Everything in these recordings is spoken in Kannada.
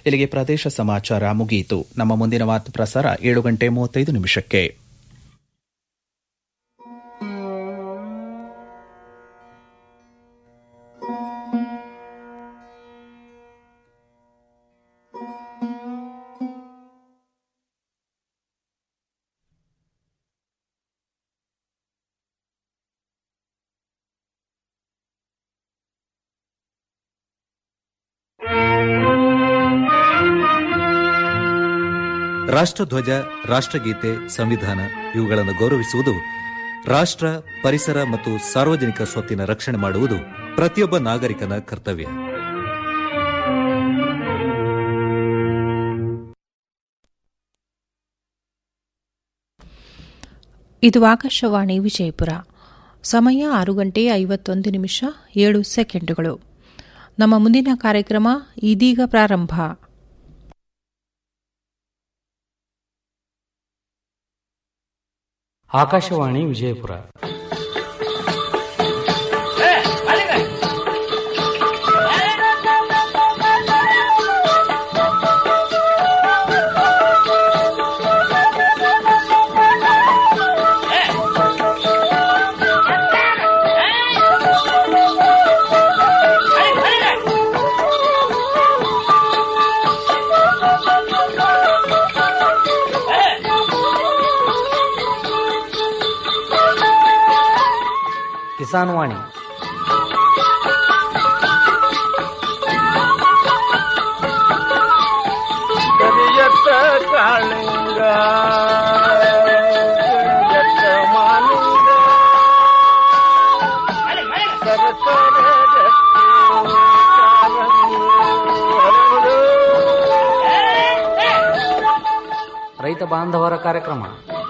ಇಲ್ಲಿಗೆ ಪ್ರದೇಶ ಸಮಾಚಾರ ಮುಗಿಯಿತು ನಮ್ಮ ಮುಂದಿನ ವಾರ್ತಾ ಪ್ರಸಾರ ಏಳು ಗಂಟೆ ಮೂವತ್ತೈದು ನಿಮಿಷಕ್ಕೆ ರಾಷ್ಟ್ರಧ್ವಜ ರಾಷ್ಟ್ರಗೀತೆ ಸಂವಿಧಾನ ಇವುಗಳನ್ನು ಗೌರವಿಸುವುದು ರಾಷ್ಟ್ರ ಪರಿಸರ ಮತ್ತು ಸಾರ್ವಜನಿಕ ಸ್ವತ್ತಿನ ರಕ್ಷಣೆ ಮಾಡುವುದು ಪ್ರತಿಯೊಬ್ಬ ನಾಗರಿಕನ ಕರ್ತವ್ಯ ಇದು ಆಕಾಶವಾಣಿ ವಿಜಯಪುರ ಸಮಯ ಆರು ಗಂಟೆ ಐವತ್ತೊಂದು ನಿಮಿಷ ಏಳು ಸೆಕೆಂಡುಗಳು ನಮ್ಮ ಮುಂದಿನ ಕಾರ್ಯಕ್ರಮ ಇದೀಗ ಪ್ರಾರಂಭ ಆಕಾಶವಾಣಿ ವಿಜಯಪುರ ಕಿಸಾನ್ ವಾಣಿ ಕರಿಯತ್ತ ಕಾಳಿಂಗ ಕರಿಯತ್ತ ಮಾಲಿಂಗ ಸರಸರ ರಕ್ತಿ ಕಾಲಂಗು ಹರಡು. ರೈತ ಬಾಂಧವರ ಕಾರ್ಯಕ್ರಮ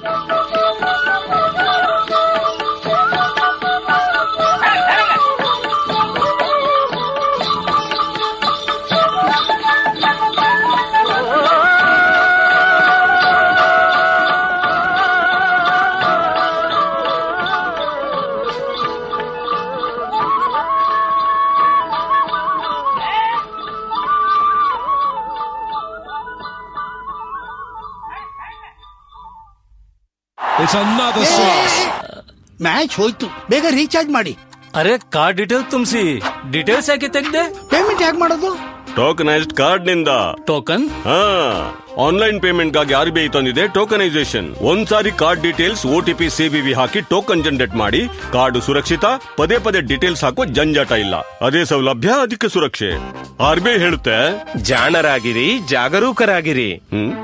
It's another six. ಮ್ಯಾಚ್ ಹೋಯ್ತು ಬೇಗ ರೀಚಾರ್ಜ್ ಮಾಡಿ ಅರೆ ಕಾರ್ಡ್ ಡೀಟೇಲ್ ತುಂಬಿಸಿ ಡೀಟೇಲ್ಸ್ ಯಾಕೆ ತೆಗ್ದೆ ಪೇಮೆಂಟ್ ಹೇಗೆ ಮಾಡೋದು ಟೋಕನೈಸ್ಡ್ ಕಾರ್ಡ್ ನಿಂದ ಟೋಕನ್ ಹಾ ಆನ್ಲೈನ್ ಪೇಮೆಂಟ್ ಗಾಗಿ ಆರ್ ಬಿ ಐ ತಂದಿದೆ ಟೋಕನೈಸೇಷನ್ ಒಂದ್ಸಾರಿ ಕಾರ್ಡ್ ಡೀಟೇಲ್ಸ್ ಓಟಿಪಿ ಸಿಬಿವಿ ಹಾಕಿ ಟೋಕನ್ ಜನರೇಟ್ ಮಾಡಿ ಕಾರ್ಡ್ ಸುರಕ್ಷಿತ ಪದೇ ಪದೇ ಡೀಟೇಲ್ಸ್ ಹಾಕೋ ಜಂಜಾಟ ಇಲ್ಲ ಅದೇ ಸೌಲಭ್ಯ ಅದಕ್ಕೆ ಸುರಕ್ಷೆ ಆರ್ ಬಿ ಐ ಹೇಳುತ್ತೆ ಜಾಣರಾಗಿರಿ ಜಾಗರೂಕರಾಗಿರಿ ಹ್ಮ್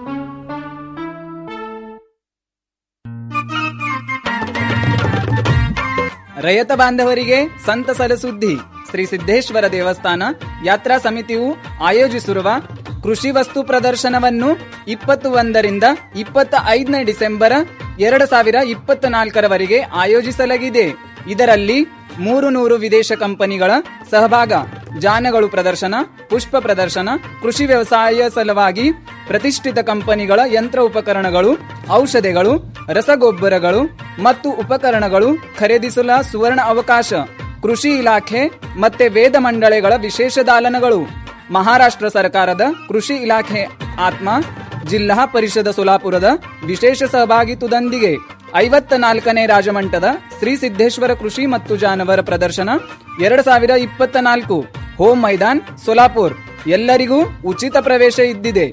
ರೈತ ಬಾಂಧವರಿಗೆ ಸಂತಸದ ಸುದ್ದಿ ಶ್ರೀ ಸಿದ್ದೇಶ್ವರ ದೇವಸ್ಥಾನ ಯಾತ್ರಾ ಸಮಿತಿಯು ಆಯೋಜಿಸಿರುವ ಕೃಷಿ ವಸ್ತು ಪ್ರದರ್ಶನವನ್ನು ಇಪ್ಪತ್ತು ಒಂದರಿಂದ ಇಪ್ಪತ್ತ ಐದನೇ ಡಿಸೆಂಬರ್ ಎರಡು ಸಾವಿರ ಇಪ್ಪತ್ತ ನಾಲ್ಕರವರೆಗೆ ಆಯೋಜಿಸಲಾಗಿದೆ ಇದರಲ್ಲಿ ಮೂರು ನೂರು ವಿದೇಶ ಕಂಪನಿಗಳ ಸಹಭಾಗ ಜಾನಗಳು ಪ್ರದರ್ಶನ ಪುಷ್ಪ ಪ್ರದರ್ಶನ ಕೃಷಿ ವ್ಯವಸಾಯ ಸಲುವಾಗಿ ಪ್ರತಿಷ್ಠಿತ ಕಂಪನಿಗಳ ಯಂತ್ರ ಉಪಕರಣಗಳು ಔಷಧಿಗಳು ರಸಗೊಬ್ಬರಗಳು ಮತ್ತು ಉಪಕರಣಗಳು ಖರೀದಿಸಲು ಸುವರ್ಣ ಅವಕಾಶ ಕೃಷಿ ಇಲಾಖೆ ಮತ್ತೆ ವೇದ ಮಂಡಳಿಗಳ ವಿಶೇಷ ದಾಲನಗಳು ಮಹಾರಾಷ್ಟ್ರ ಸರ್ಕಾರದ ಕೃಷಿ ಇಲಾಖೆ ಆತ್ಮ ಜಿಲ್ಲಾ ಪರಿಷದ ಸೋಲಾಪುರದ ವಿಶೇಷ ಸಹಭಾಗಿತ್ವದೊಂದಿಗೆ ಐವತ್ತ ನಾಲ್ಕನೇ ರಾಜಮಂಟದ ಶ್ರೀ ಸಿದ್ದೇಶ್ವರ ಕೃಷಿ ಮತ್ತು ಜಾನವರ ಪ್ರದರ್ಶನ ಎರಡು ಸಾವಿರ ಇಪ್ಪತ್ತ ನಾಲ್ಕು ಹೋಮ್ ಮೈದಾನ್ ಸೋಲಾಪುರ್ ಎಲ್ಲರಿಗೂ ಉಚಿತ ಪ್ರವೇಶ ಇದ್ದಿದೆ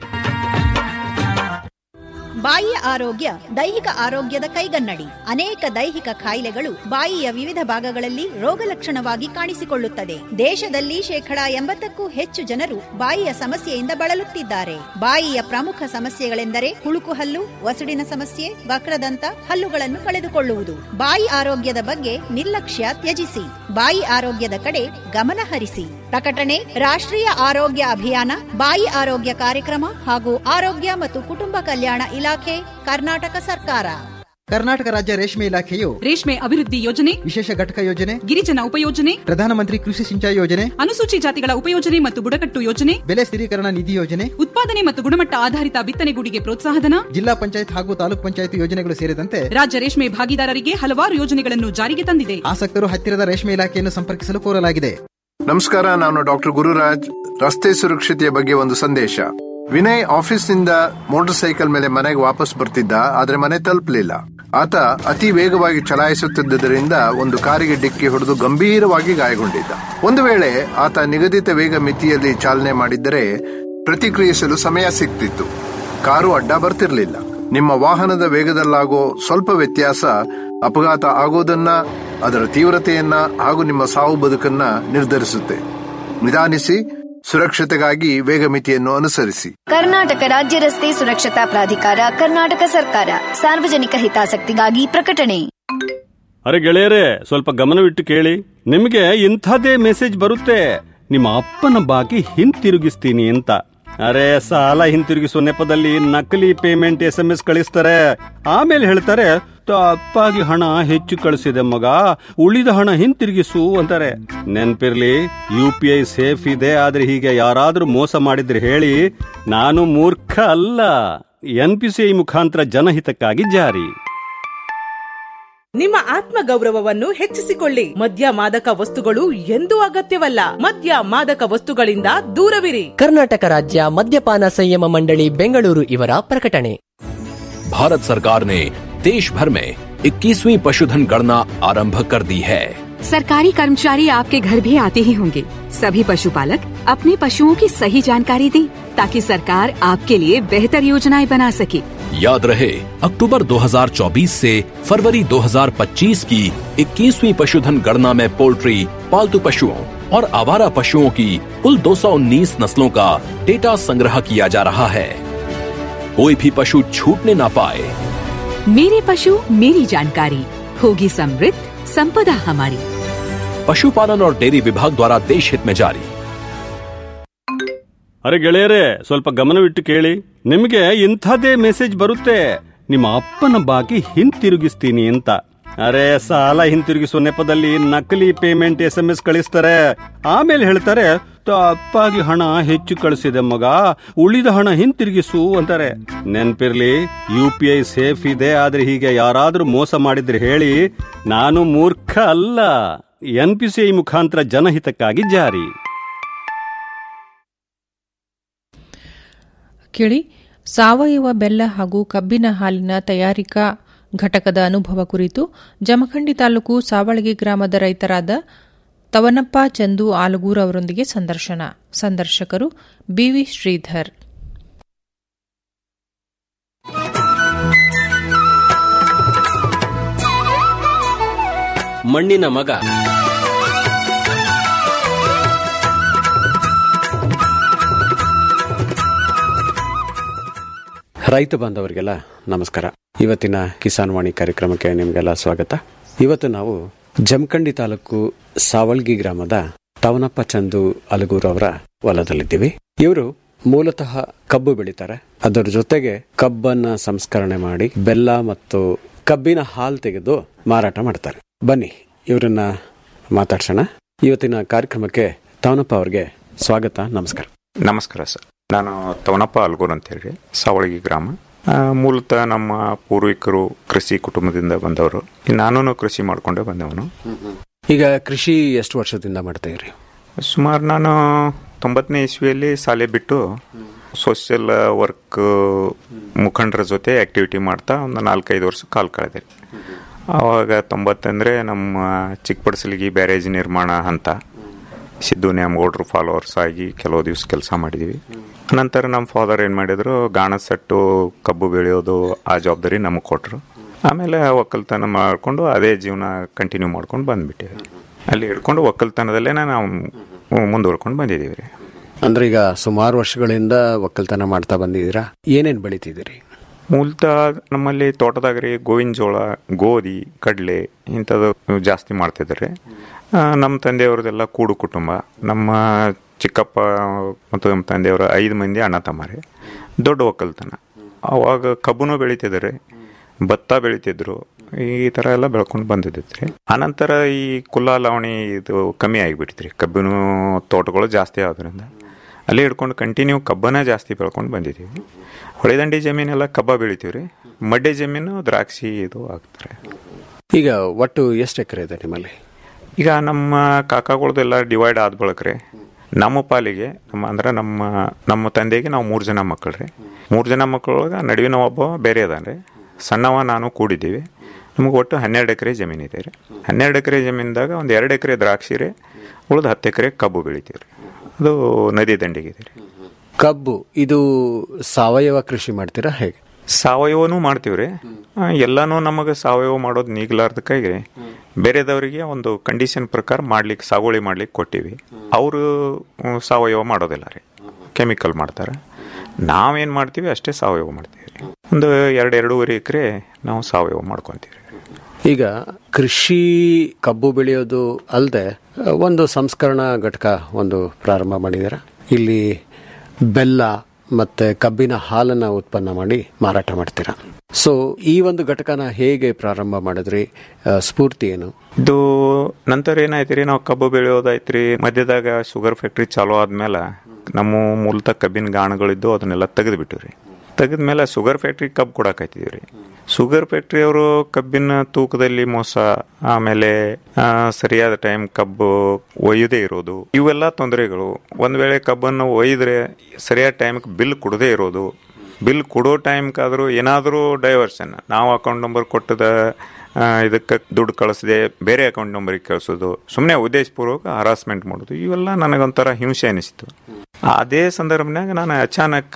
ಬಾಯಿಯ ಆರೋಗ್ಯ ದೈಹಿಕ ಆರೋಗ್ಯದ ಕೈಗನ್ನಡಿ ಅನೇಕ ದೈಹಿಕ ಕಾಯಿಲೆಗಳು ಬಾಯಿಯ ವಿವಿಧ ಭಾಗಗಳಲ್ಲಿ ರೋಗ ಲಕ್ಷಣವಾಗಿ ಕಾಣಿಸಿಕೊಳ್ಳುತ್ತದೆ ದೇಶದಲ್ಲಿ ಶೇಕಡಾ ಎಂಬತ್ತಕ್ಕೂ ಹೆಚ್ಚು ಜನರು ಬಾಯಿಯ ಸಮಸ್ಯೆಯಿಂದ ಬಳಲುತ್ತಿದ್ದಾರೆ ಬಾಯಿಯ ಪ್ರಮುಖ ಸಮಸ್ಯೆಗಳೆಂದರೆ ಹುಳುಕು ಹಲ್ಲು ವಸುಡಿನ ಸಮಸ್ಯೆ ವಕ್ರದಂತ ಹಲ್ಲುಗಳನ್ನು ಕಳೆದುಕೊಳ್ಳುವುದು ಬಾಯಿ ಆರೋಗ್ಯದ ಬಗ್ಗೆ ನಿರ್ಲಕ್ಷ್ಯ ತ್ಯಜಿಸಿ ಬಾಯಿ ಆರೋಗ್ಯದ ಕಡೆ ಗಮನ ಹರಿಸಿ ಪ್ರಕಟಣೆ ರಾಷ್ಟ್ರೀಯ ಆರೋಗ್ಯ ಅಭಿಯಾನ ಬಾಯಿ ಆರೋಗ್ಯ ಕಾರ್ಯಕ್ರಮ ಹಾಗೂ ಆರೋಗ್ಯ ಮತ್ತು ಕುಟುಂಬ ಕಲ್ಯಾಣ ಇಲಾಖೆ ಕರ್ನಾಟಕ ಸರ್ಕಾರ ಕರ್ನಾಟಕ ರಾಜ್ಯ ರೇಷ್ಮೆ ಇಲಾಖೆಯು ರೇಷ್ಮೆ ಅಭಿವೃದ್ಧಿ ಯೋಜನೆ ವಿಶೇಷ ಘಟಕ ಯೋಜನೆ ಗಿರಿಜನ ಉಪಯೋಜನೆ ಪ್ರಧಾನಮಂತ್ರಿ ಕೃಷಿ ಸಿಂಚಾಯಿ ಯೋಜನೆ ಅನುಸೂಚಿ ಜಾತಿಗಳ ಉಪಯೋಜನೆ ಮತ್ತು ಬುಡಕಟ್ಟು ಯೋಜನೆ ಬೆಲೆ ಸ್ಥಿರೀಕರಣ ನಿಧಿ ಯೋಜನೆ ಉತ್ಪಾದನೆ ಮತ್ತು ಗುಣಮಟ್ಟ ಆಧಾರಿತ ಬಿತ್ತನೆಗೂಡಿಗೆ ಪ್ರೋತ್ಸಾಹಧನ ಜಿಲ್ಲಾ ಪಂಚಾಯತ್ ಹಾಗೂ ತಾಲೂಕ್ ಪಂಚಾಯತ್ ಯೋಜನೆಗಳು ಸೇರಿದಂತೆ ರಾಜ್ಯ ರೇಷ್ಮೆ ಭಾಗಿದಾರರಿಗೆ ಹಲವಾರು ಯೋಜನೆಗಳನ್ನು ಜಾರಿಗೆ ತಂದಿದೆ ಆಸಕ್ತರು ಹತ್ತಿರದ ರೇಷ್ಮೆ ಇಲಾಖೆಯನ್ನು ಸಂಪರ್ಕಿಸಲು ಕೋರಲಾಗಿದೆ ನಮಸ್ಕಾರ ನಾನು ಡಾಕ್ಟರ್ ಗುರುರಾಜ್ ರಸ್ತೆ ಸುರಕ್ಷತೆಯ ಬಗ್ಗೆ ಒಂದು ಸಂದೇಶ ವಿನಯ್ ಆಫೀಸ್ನಿಂದ ಮೋಟಾರ್ ಸೈಕಲ್ ಮೇಲೆ ಮನೆಗೆ ವಾಪಸ್ ಬರ್ತಿದ್ದ ಆದ್ರೆ ಮನೆ ತಲುಪಲಿಲ್ಲ ಆತ ಅತಿ ವೇಗವಾಗಿ ಚಲಾಯಿಸುತ್ತಿದ್ದರಿಂದ ಒಂದು ಕಾರಿಗೆ ಡಿಕ್ಕಿ ಹೊಡೆದು ಗಂಭೀರವಾಗಿ ಗಾಯಗೊಂಡಿದ್ದ ಒಂದು ವೇಳೆ ಆತ ನಿಗದಿತ ವೇಗ ಮಿತಿಯಲ್ಲಿ ಚಾಲನೆ ಮಾಡಿದ್ದರೆ ಪ್ರತಿಕ್ರಿಯಿಸಲು ಸಮಯ ಸಿಗ್ತಿತ್ತು ಕಾರು ಅಡ್ಡ ಬರ್ತಿರ್ಲಿಲ್ಲ ನಿಮ್ಮ ವಾಹನದ ವೇಗದಲ್ಲಾಗೋ ಸ್ವಲ್ಪ ವ್ಯತ್ಯಾಸ ಅಪಘಾತ ಆಗೋದನ್ನ ಅದರ ತೀವ್ರತೆಯನ್ನ ಹಾಗೂ ನಿಮ್ಮ ಸಾವು ಬದುಕನ್ನ ನಿರ್ಧರಿಸುತ್ತೆ ನಿಧಾನಿಸಿ ಸುರಕ್ಷತೆಗಾಗಿ ವೇಗ ಮಿತಿಯನ್ನು ಅನುಸರಿಸಿ ಕರ್ನಾಟಕ ರಾಜ್ಯ ರಸ್ತೆ ಸುರಕ್ಷತಾ ಪ್ರಾಧಿಕಾರ ಕರ್ನಾಟಕ ಸರ್ಕಾರ ಸಾರ್ವಜನಿಕ ಹಿತಾಸಕ್ತಿಗಾಗಿ ಪ್ರಕಟಣೆ ಅರೆ ಗೆಳೆಯರೇ ಸ್ವಲ್ಪ ಗಮನವಿಟ್ಟು ಕೇಳಿ ನಿಮಗೆ ಇಂಥದ್ದೇ ಮೆಸೇಜ್ ಬರುತ್ತೆ ನಿಮ್ಮ ಅಪ್ಪನ ಬಾಕಿ ಹಿಂತಿರುಗಿಸ್ತೀನಿ ಅಂತ ಅರೆ ಸಾಲ ಹಿಂತಿರುಗಿಸುವ ನೆಪದಲ್ಲಿ ನಕಲಿ ಪೇಮೆಂಟ್ ಎಸ್ ಎಂ ಎಸ್ ಕಳಿಸ್ತಾರೆ ಆಮೇಲೆ ಹೇಳ್ತಾರೆ ತಪ್ಪಾಗಿ ಹಣ ಹೆಚ್ಚು ಕಳಿಸಿದೆ ಮಗ ಉಳಿದ ಹಣ ಹಿಂತಿರುಗಿಸು ಅಂತಾರೆ ನೆನ್ಪಿರ್ಲಿ ಯು ಪಿ ಐ ಸೇಫ್ ಇದೆ ಆದ್ರೆ ಹೀಗೆ ಯಾರಾದ್ರೂ ಮೋಸ ಮಾಡಿದ್ರೆ ಹೇಳಿ ನಾನು ಮೂರ್ಖ ಅಲ್ಲ ಎನ್ ಪಿ ಸಿ ಐ ಮುಖಾಂತರ ಜನಹಿತಕ್ಕಾಗಿ ಜಾರಿ ನಿಮ್ಮ ಆತ್ಮ ಗೌರವವನ್ನು ಹೆಚ್ಚಿಸಿಕೊಳ್ಳಿ ಮದ್ಯ ಮಾದಕ ವಸ್ತುಗಳು ಎಂದೂ ಅಗತ್ಯವಲ್ಲ ಮದ್ಯ ಮಾದಕ ವಸ್ತುಗಳಿಂದ ದೂರವಿರಿ ಕರ್ನಾಟಕ ರಾಜ್ಯ ಮದ್ಯಪಾನ ಸಂಯಮ ಮಂಡಳಿ ಬೆಂಗಳೂರು ಇವರ ಪ್ರಕಟಣೆ भारत सरकार ने देश भर में 21वीं पशुधन गणना आरंभ कर दी है सरकारी कर्मचारी आपके घर भी आते ही होंगे सभी पशुपालक अपने पशुओं की सही जानकारी दें ताकि सरकार आपके लिए बेहतर योजनाएं बना सके याद रहे अक्टूबर 2024 से फरवरी 2025 की 21वीं पशुधन गणना में पोल्ट्री पालतू पशुओं और आवारा पशुओं की कुल 219 नस्लों का डेटा संग्रह किया जा रहा है कोई भी पशु छूटने ना पाए मेरे पशु मेरी जानकारी होगी समृद्ध संपदा हमारी पशुपालन और डेयरी विभाग द्वारा देश हित में जारी ಅರೆ ಗೆಳೆಯರೇ ಸ್ವಲ್ಪ ಗಮನವಿಟ್ಟು ಕೇಳಿ ನಿಮಗೆ ಇಂಥದ್ದೇ ಮೆಸೇಜ್ ಬರುತ್ತೆ ನಿಮ್ಮ ಅಪ್ಪನ ಬಾಕಿ ಹಿಂತಿರುಗಿಸ್ತೀನಿ ಅಂತ ಅರೆ ಸಾಲ ಹಿಂತಿರುಗಿಸುವ ನೆಪದಲ್ಲಿ ನಕಲಿ ಪೇಮೆಂಟ್ ಎಸ್ ಎಂ ಎಸ್ ಕಳಿಸ್ತಾರೆ ಆಮೇಲೆ ಹೇಳ್ತಾರೆ ತಪ್ಪಾಗಿ ಹಣ ಹೆಚ್ಚು ಕಳಿಸಿದೆ ಮಗ ಉಳಿದ ಹಣ ಹಿಂತಿರುಗಿಸು ಅಂತಾರೆ ನೆನ್ಪಿರ್ಲಿ ಯು ಪಿ ಐ ಸೇಫ್ ಇದೆ ಆದ್ರೆ ಹೀಗೆ ಯಾರಾದ್ರೂ ಮೋಸ ಮಾಡಿದ್ರೆ ಹೇಳಿ ನಾನು ಮೂರ್ಖ ಅಲ್ಲ ಎನ್ ಪಿ ಸಿ ಐ ಮುಖಾಂತರ ಜನಹಿತಕ್ಕಾಗಿ ಜಾರಿ ಕೇಳಿ ಸಾವಯವ ಬೆಲ್ಲ ಹಾಗೂ ಕಬ್ಬಿನ ಹಾಲಿನ ತಯಾರಿಕಾ ಘಟಕದ ಅನುಭವ ಕುರಿತು ಜಮಖಂಡಿ ತಾಲೂಕು ಸಾವಳಗಿ ಗ್ರಾಮದ ರೈತರಾದ ತವನಪ್ಪ ಚಂದು ಆಲಗೂರ್ ಅವರೊಂದಿಗೆ ಸಂದರ್ಶನ ಸಂದರ್ಶಕರು ಬಿವಿ ಶ್ರೀಧರ್ ಮಣ್ಣಿನ ಮಗ ರೈತ ಬಾಂಧವರಿಗೆಲ್ಲ ನಮಸ್ಕಾರ ಇವತ್ತಿನ ಕಿಸಾನ್ ವಾಣಿ ಕಾರ್ಯಕ್ರಮಕ್ಕೆ ನಿಮಗೆಲ್ಲ ಸ್ವಾಗತ ಇವತ್ತು ನಾವು ಜಮಖಂಡಿ ತಾಲೂಕು ಸಾವಳ್ಗಿ ಗ್ರಾಮದ ತವನಪ್ಪ ಚಂದು ಅಲಗೂರು ಅವರ ಹೊಲದಲ್ಲಿದ್ದೀವಿ ಇವರು ಮೂಲತಃ ಕಬ್ಬು ಬೆಳೀತಾರೆ ಅದರ ಜೊತೆಗೆ ಕಬ್ಬನ್ನ ಸಂಸ್ಕರಣೆ ಮಾಡಿ ಬೆಲ್ಲ ಮತ್ತು ಕಬ್ಬಿನ ಹಾಲು ತೆಗೆದು ಮಾರಾಟ ಮಾಡ್ತಾರೆ ಬನ್ನಿ ಇವರನ್ನ ಮಾತಾಡ್ಸೋಣ ಇವತ್ತಿನ ಕಾರ್ಯಕ್ರಮಕ್ಕೆ ತವನಪ್ಪ ಅವರಿಗೆ ಸ್ವಾಗತ ನಮಸ್ಕಾರ ನಮಸ್ಕಾರ ಸರ್ ನಾನು ತವನಪ್ಪ ಅಲ್ಗೂರ್ ಅಂತ ಹೇಳಿ ಸಾವಳಗಿ ಗ್ರಾಮ ಆ, ಮೂಲತಃ ನಮ್ಮ ಪೂರ್ವಿಕರು ಕೃಷಿ ಕುಟುಂಬದಿಂದ ಬಂದವರು ನಾನು ಕೃಷಿ ಮಾಡ್ಕೊಂಡೇ ಬಂದವನು ಈಗ ಕೃಷಿ ಎಷ್ಟು ವರ್ಷದಿಂದ ಮಾಡ್ತಾ ಇರಿ ಸುಮಾರು ನಾನು ತೊಂಬತ್ತನೇ ಇಸ್ವಿಯಲ್ಲಿ ಶಾಲೆ ಬಿಟ್ಟು ಸೋಷಿಯಲ್ ವರ್ಕ್ ಮುಖಂಡರ ಜೊತೆ ಆಕ್ಟಿವಿಟಿ ಮಾಡ್ತಾ ಒಂದು ನಾಲ್ಕೈದು ವರ್ಷ ಕಾಲ ಕಳೆದೆ ಆವಾಗ ತೊಂಬತ್ತಂದರೆ ನಮ್ಮ ಚಿಕ್ಕಪಡಿಸಲಿಗೆ ಬ್ಯಾರೇಜ್ ನಿರ್ಮಾಣ ಹಂತ ಸಿದ್ದು ನ್ಯಾಮಗೌಡ್ರು ಫಾಲೋವರ್ಸ್ ಆಗಿ ಕೆಲವು ದಿವಸ ಕೆಲಸ ಮಾಡಿದ್ವಿ ನಂತರ ನಮ್ಮ ಫಾದರ್ ಏನು ಮಾಡಿದ್ರು ಗಾಣ ಸೆಟ್ಟು ಕಬ್ಬು ಬೆಳೆಯೋದು ಆ ಜವಾಬ್ದಾರಿ ನಮಗೆ ಕೊಟ್ಟರು ಆಮೇಲೆ ಒಕ್ಕಲ್ತನ ಮಾಡಿಕೊಂಡು ಅದೇ ಜೀವನ ಕಂಟಿನ್ಯೂ ಮಾಡ್ಕೊಂಡು ಬಂದ್ಬಿಟ್ಟಿವಿ ಅಲ್ಲಿ ಹಿಡ್ಕೊಂಡು ಒಕ್ಕಲ್ತನದಲ್ಲೇ ನಾವು ಮುಂದುವರ್ಕೊಂಡು ಬಂದಿದ್ದೀವಿ ರೀ ಅಂದ್ರೆ ಈಗ ಸುಮಾರು ವರ್ಷಗಳಿಂದ ಒಕ್ಕಲ್ತನ ಮಾಡ್ತಾ ಬಂದಿದ್ದೀರಾ ಏನೇನ್ ಬೆಳಿತಿದ್ದೀರಿ ಮೂಲತಃ ನಮ್ಮಲ್ಲಿ ತೋಟದಾಗ ರೀ ಗೋವಿನ ಜೋಳ ಗೋಧಿ ಕಡಲೆ ಇಂಥದ್ದು ಜಾಸ್ತಿ ಮಾಡ್ತಿದ್ದಾರೆ ನಮ್ಮ ತಂದೆಯವ್ರದೆಲ್ಲ ಕೂಡು ಕುಟುಂಬ ನಮ್ಮ ಚಿಕ್ಕಪ್ಪ ಮತ್ತು ನಮ್ಮ ತಂದೆಯವರ ಐದು ಮಂದಿ ಅಣ್ಣ ತಮ್ಮರಿ ದೊಡ್ಡ ಒಕ್ಕಲ್ತನ ಅವಾಗ ಕಬ್ಬುನೂ ಬೆಳಿತಿದ್ದಾರೆ ಭತ್ತ ಬೆಳಿತಿದ್ರು ಈ ಥರ ಎಲ್ಲ ಬೆಳ್ಕೊಂಡು ಬಂದಿದ್ದೈತ್ರಿ ಆನಂತರ ಈ ಕುಲ್ಲ ಲಾವಣಿ ಇದು ಕಮ್ಮಿ ಆಗಿಬಿಟ್ಟಿದ್ರಿ ಕಬ್ಬಿನ ತೋಟಗಳು ಜಾಸ್ತಿ ಆದ್ರಿಂದ ಅಲ್ಲಿ ಹಿಡ್ಕೊಂಡು ಕಂಟಿನ್ಯೂ ಕಬ್ಬನ ಜಾಸ್ತಿ ಬೆಳ್ಕೊಂಡು ಬಂದಿದ್ದೀವಿ ಹೊಳೆದಂಡಿ ಜಮೀನೆಲ್ಲ ಕಬ್ಬ ಬೆಳಿತೀವಿ ರೀ ಮಡ್ಡೆ ಜಮೀನು ದ್ರಾಕ್ಷಿ ಇದು ಹಾಕ್ತಾರೆ ಈಗ ಒಟ್ಟು ಎಷ್ಟು ಎಕರೆ ಇದೆ ನಿಮ್ಮಲ್ಲಿ ಈಗ ನಮ್ಮ ಕಾಕಾಗಳದೆಲ್ಲ ಡಿವೈಡ್ ಆದ ಬಳಿಕ ರೀ ನಮ್ಮ ಪಾಲಿಗೆ ನಮ್ಮ ಅಂದ್ರೆ ನಮ್ಮ ನಮ್ಮ ತಂದೆಗೆ ನಾವು ಮೂರು ಜನ ಮಕ್ಕಳು ರೀ ಮೂರು ಜನ ಮಕ್ಕಳೊಳಗೆ ನಡುವಿನ ಒಬ್ಬ ಬೇರೆ ಅದಾನ ರೀ ಸಣ್ಣವ ನಾನು ಕೂಡಿದ್ದೀವಿ ನಮಗೆ ಒಟ್ಟು ಹನ್ನೆರಡು ಎಕರೆ ಜಮೀನು ಇದೆ ರೀ ಹನ್ನೆರಡು ಎಕರೆ ಜಮೀನ್ದಾಗ ಒಂದು ಎರಡು ಎಕರೆ ದ್ರಾಕ್ಷಿ ರೀ ಉಳಿದ ಹತ್ತು ಎಕರೆ ಕಬ್ಬು ಬೆಳಿತೀವಿ ರೀ ಅದು ನದಿ ದಂಡಿಗಿದೆ ರೀ ಕಬ್ಬು ಇದು ಸಾವಯವ ಕೃಷಿ ಮಾಡ್ತೀರಾ ಹೇಗೆ ಸಾವಯವನೂ ಮಾಡ್ತೀವಿ ರೀ ಎಲ್ಲಾನು ನಮಗೆ ಸಾವಯವ ಮಾಡೋದು ನೀಗ್ಲಾರ್ದಕ್ಕಾಗಿ ಬೇರೆದವರಿಗೆ ಒಂದು ಕಂಡೀಷನ್ ಪ್ರಕಾರ ಮಾಡ್ಲಿಕ್ಕೆ ಸಾಗುವಳಿ ಮಾಡ್ಲಿಕ್ಕೆ ಕೊಟ್ಟಿವಿ ಅವರು ಸಾವಯವ ಮಾಡೋದಿಲ್ಲ ರೀ ಕೆಮಿಕಲ್ ಮಾಡ್ತಾರೆ ನಾವೇನು ಮಾಡ್ತೀವಿ ಅಷ್ಟೇ ಸಾವಯವ ಮಾಡ್ತೀವಿ ರೀ ಒಂದು ಎರಡು ಎರಡೂವರೆ ಎಕರೆ ನಾವು ಸಾವಯವ ಮಾಡ್ಕೊತೀವಿ ಈಗ ಕೃಷಿ ಕಬ್ಬು ಬೆಳೆಯೋದು ಅಲ್ಲದೆ ಒಂದು ಸಂಸ್ಕರಣಾ ಘಟಕ ಒಂದು ಪ್ರಾರಂಭ ಮಾಡಿದ್ದೀರಾ ಇಲ್ಲಿ ಬೆಲ್ಲ ಮತ್ತೆ ಕಬ್ಬಿನ ಹಾಲನ್ನ ಉತ್ಪನ್ನ ಮಾಡಿ ಮಾರಾಟ ಮಾಡ್ತೀರಾ ಸೊ ಈ ಒಂದು ಘಟಕನ ಹೇಗೆ ಪ್ರಾರಂಭ ಮಾಡಿದ್ರಿ ಆ, ಸ್ಫೂರ್ತಿ ಏನು ಇದು ನಂತರ ಏನಾಯ್ತು ರೀ ನಾವು ಕಬ್ಬು ಬೆಳೆಯೋದಾಯ್ತು ರೀ ಮಧ್ಯದಾಗ ಶುಗರ್ ಫ್ಯಾಕ್ಟ್ರಿ ಚಾಲೂ ಆದ್ಮೇಲೆ ನಮ್ಮ ಮೂಲತಃ ಕಬ್ಬಿನ ಗಾಣಗಳಿದ್ದು ಅದನ್ನೆಲ್ಲ ತೆಗೆದು ಬಿಟ್ಟು ರೀ ತೆಗೆದ್ಮೇಲೆ ಶುಗರ್ ಫ್ಯಾಕ್ಟ್ರಿ ಕಬ್ಬು ಕೊಡಾಕೈತಿದ್ವಿ ರೀ ಶುಗರ್ ಫ್ಯಾಕ್ಟ್ರಿ ಅವರು ಕಬ್ಬಿನ ತೂಕದಲ್ಲಿ ಮೋಸ ಆಮೇಲೆ ಆ, ಸರಿಯಾದ ಟೈಮ್ ಕಬ್ಬು ಒಯ್ಯದೇ ಇರೋದು ಇವೆಲ್ಲ ತೊಂದರೆಗಳು ಒಂದ್ ವೇಳೆ ಕಬ್ಬನ್ನು ಒಯ್ದ್ರೆ ಸರಿಯಾದ ಟೈಮ್ಗೆ ಬಿಲ್ ಕೊಡದೇ ಇರೋದು ಬಿಲ್ ಕೊಡೋ ಟೈಮ್ಗಾದರೂ ಏನಾದರೂ ಡೈವರ್ಷನ್ ನಾವು ಅಕೌಂಟ್ ನಂಬರ್ ಕೊಟ್ಟದ ಆ, ಇದಕ್ಕೆ ದುಡ್ಡು ಕಳಿಸದೆ ಬೇರೆ ಅಕೌಂಟ್ ನಂಬರಿಗೆ ಕಳಿಸೋದು ಸುಮ್ಮನೆ ಉದ್ದೇಶಪೂರ್ವಕ ಹರಾಸ್ಮೆಂಟ್ ಮಾಡೋದು ಇವೆಲ್ಲ ನನಗೊಂಥರ ಹಿಂಸೆ ಅನಿಸ್ತು ಅದೇ ಸಂದರ್ಭನಾಗ ನಾನು ಅಚಾನಕ್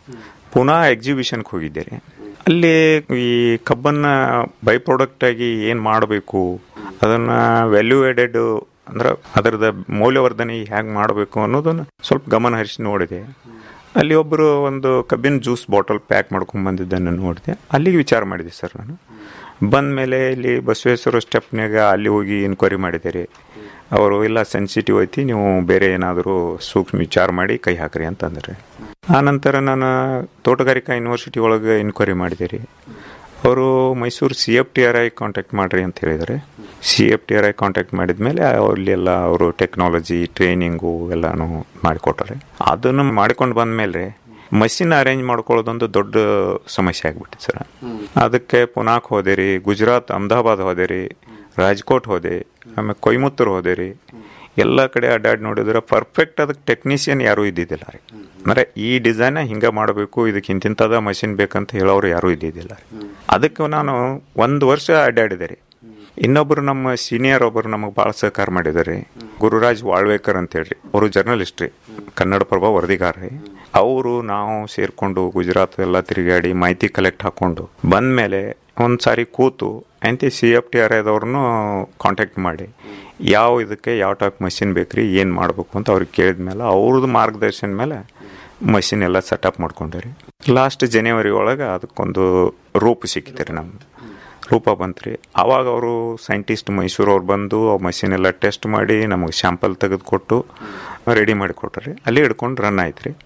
ಪುನಃ ಎಕ್ಸಿಬಿಷನ್ಗೆ ಹೋಗಿದ್ದೆ ರೀ ಅಲ್ಲಿ ಈ ಕಬ್ಬನ್ನ ಬೈ ಪ್ರಾಡಕ್ಟ್ ಆಗಿ ಏನು ಮಾಡಬೇಕು ಅದನ್ನ ವ್ಯಾಲ್ಯೂ ಎಡೆಡ್ ಅಂದ್ರೆ ಅದರದ ಮೌಲ್ಯವರ್ಧನೆ ಹೇಗೆ ಮಾಡಬೇಕು ಅನ್ನೋದನ್ನ ಸ್ವಲ್ಪ ಗಮನ ಹರಿಸಿ ನೋಡಿದೆ ಅಲ್ಲಿ ಒಬ್ಬರು ಒಂದು ಕಬ್ಬಿನ ಜ್ಯೂಸ್ ಬಾಟಲ್ ಪ್ಯಾಕ್ ಮಾಡ್ಕೊಂಡ್ ಬಂದಿದ್ದನ್ನು ನೋಡಿದೆ ಅಲ್ಲಿಗೆ ವಿಚಾರ ಮಾಡಿದೆ ಸರ್ ನಾನು ಬಂದ ಮೇಲೆ ಇಲ್ಲಿ ಬಸವೇಶ್ವರ ಸ್ಟೆಪ್ನಾಗ ಅಲ್ಲಿ ಹೋಗಿ ಎನ್ಕ್ವೈರಿ ಮಾಡಿದೆ ರೀ ಅವರು ಇಲ್ಲ ಸೆನ್ಸಿಟಿವ್ ಐತಿ ನೀವು ಬೇರೆ ಏನಾದರೂ ಸೂಕ್ಷ್ಮ ವಿಚಾರ ಮಾಡಿ ಕೈ ಹಾಕ್ರಿ ಅಂತಂದ್ರೆ ಆ ನಂತರ ನಾನು ತೋಟಗಾರಿಕಾ ಯೂನಿವರ್ಸಿಟಿ ಒಳಗೆ ಎನ್ಕ್ವೈರಿ ಮಾಡಿದೆ ರೀ ಅವರು Mysuru C F T R I contact ಮಾಡ್ರಿ ಅಂತ ಹೇಳಿದ್ದಾರೆ C F T R I contact ಮಾಡಿದ್ಮೇಲೆ ಅಲ್ಲಿ ಎಲ್ಲ ಅವರು ಟೆಕ್ನಾಲಜಿ ಟ್ರೈನಿಂಗು ಎಲ್ಲಾನು ಮಾಡಿಕೊಟ್ಟಾರೆ ಅದನ್ನು ಮಾಡ್ಕೊಂಡು ಬಂದ್ಮೇಲೆ ಮಷಿನ್ ಅರೇಂಜ್ ಮಾಡ್ಕೊಳ್ಳೋದೊಂದು ದೊಡ್ಡ ಸಮಸ್ಯೆ ಆಗ್ಬಿಟ್ಟಿದೆ ಸರ್ ಅದಕ್ಕೆ ಪುನಾಕ್ ಹೋದೆ ರೀ ಗುಜರಾತ್ ಅಹಮದಾಬಾದ್ ಹೋದೆ ರೀ ರಾಜ್ಕೋಟ್ ಹೋದೆ ಆಮೇಲೆ ಕೊಯ್ಮುತ್ತೂರು ಹೋದೆ ರೀ ಎಲ್ಲ ಕಡೆ ಅಡ್ಡಾಡಿ ನೋಡಿದ್ರೆ ಪರ್ಫೆಕ್ಟ್ ಅದಕ್ಕೆ ಟೆಕ್ನಿಷಿಯನ್ ಯಾರೂ ಇದ್ದಿದ್ದಿಲ್ಲ ರೀ ಅಂದ್ರೆ ಈ ಡಿಸೈನ್ ಹಿಂಗೆ ಮಾಡಬೇಕು ಇದಕ್ಕೆ ಇಂತಿಂಥದ ಮಷಿನ್ ಬೇಕಂತ ಹೇಳೋರು ಯಾರೂ ಇದ್ದಿದ್ದಿಲ್ಲ ರೀ ಅದಕ್ಕೆ ನಾನು ಒಂದು ವರ್ಷ ಅಡ್ಡಾಡಿದೆ ರೀ ಇನ್ನೊಬ್ರು ನಮ್ಮ ಸೀನಿಯರ್ ಒಬ್ಬರು ನಮಗೆ ಭಾಳ ಸಹಕಾರ ಮಾಡಿದ್ದಾರೆ ಗುರುರಾಜ್ ವಾಳ್ವೇಕರ್ ಅಂತ ಹೇಳಿ ಅವರು ಜರ್ನಲಿಸ್ಟ್ ರೀ ಕನ್ನಡ ಪ್ರಭ ವರದಿಗಾರ ರೀ ಅವರು ನಾವು ಸೇರ್ಕೊಂಡು ಗುಜರಾತ್ ಎಲ್ಲ ತಿರುಗಾಡಿ ಮಾಹಿತಿ ಕಲೆಕ್ಟ್ ಹಾಕೊಂಡು ಬಂದ್ಮೇಲೆ ಒಂದು ಸಾರಿ ಕೂತು ಅಂತೆ ಸಿ ಎಫ್ ಟಿ ಆರ್ ಐದವ್ರನ್ನು ಕಾಂಟ್ಯಾಕ್ಟ್ ಮಾಡಿ ಯಾವ ಇದಕ್ಕೆ ಯಾವ ಟೈಪ್ ಮಷಿನ್ ಬೇಕ್ರಿ ಏನು ಮಾಡಬೇಕು ಅಂತ ಅವ್ರಿಗೆ ಕೇಳಿದ ಮೇಲೆ ಅವ್ರದ್ದು ಮಾರ್ಗದರ್ಶನ ಮೇಲೆ ಮಷಿನ್ ಎಲ್ಲ ಸೆಟಪ್ ಮಾಡ್ಕೊಂಡ್ರಿ ಲಾಸ್ಟ್ ಜನವರಿ ಒಳಗೆ ಅದಕ್ಕೊಂದು ರೂಪ ಸಿಕ್ಕಿದೆ ರೀ ನಮ್ಗೆ ರೂಪ ಬಂತ್ರಿ ಆವಾಗ ಅವರು ಸೈಂಟಿಸ್ಟ್ ಮೈಸೂರು ಅವ್ರು ಬಂದು ಆ ಮಷಿನ್ ಎಲ್ಲ ಟೆಸ್ಟ್ ಮಾಡಿ ನಮಗೆ ಶಾಂಪಲ್ ತೆಗೆದು ಕೊಟ್ಟು ರೆಡಿ ಮಾಡಿ ಕೊಟ್ರಿ ಅಲ್ಲಿ ಹಿಡ್ಕೊಂಡು ರನ್ ಆಯ್ತು ರೀ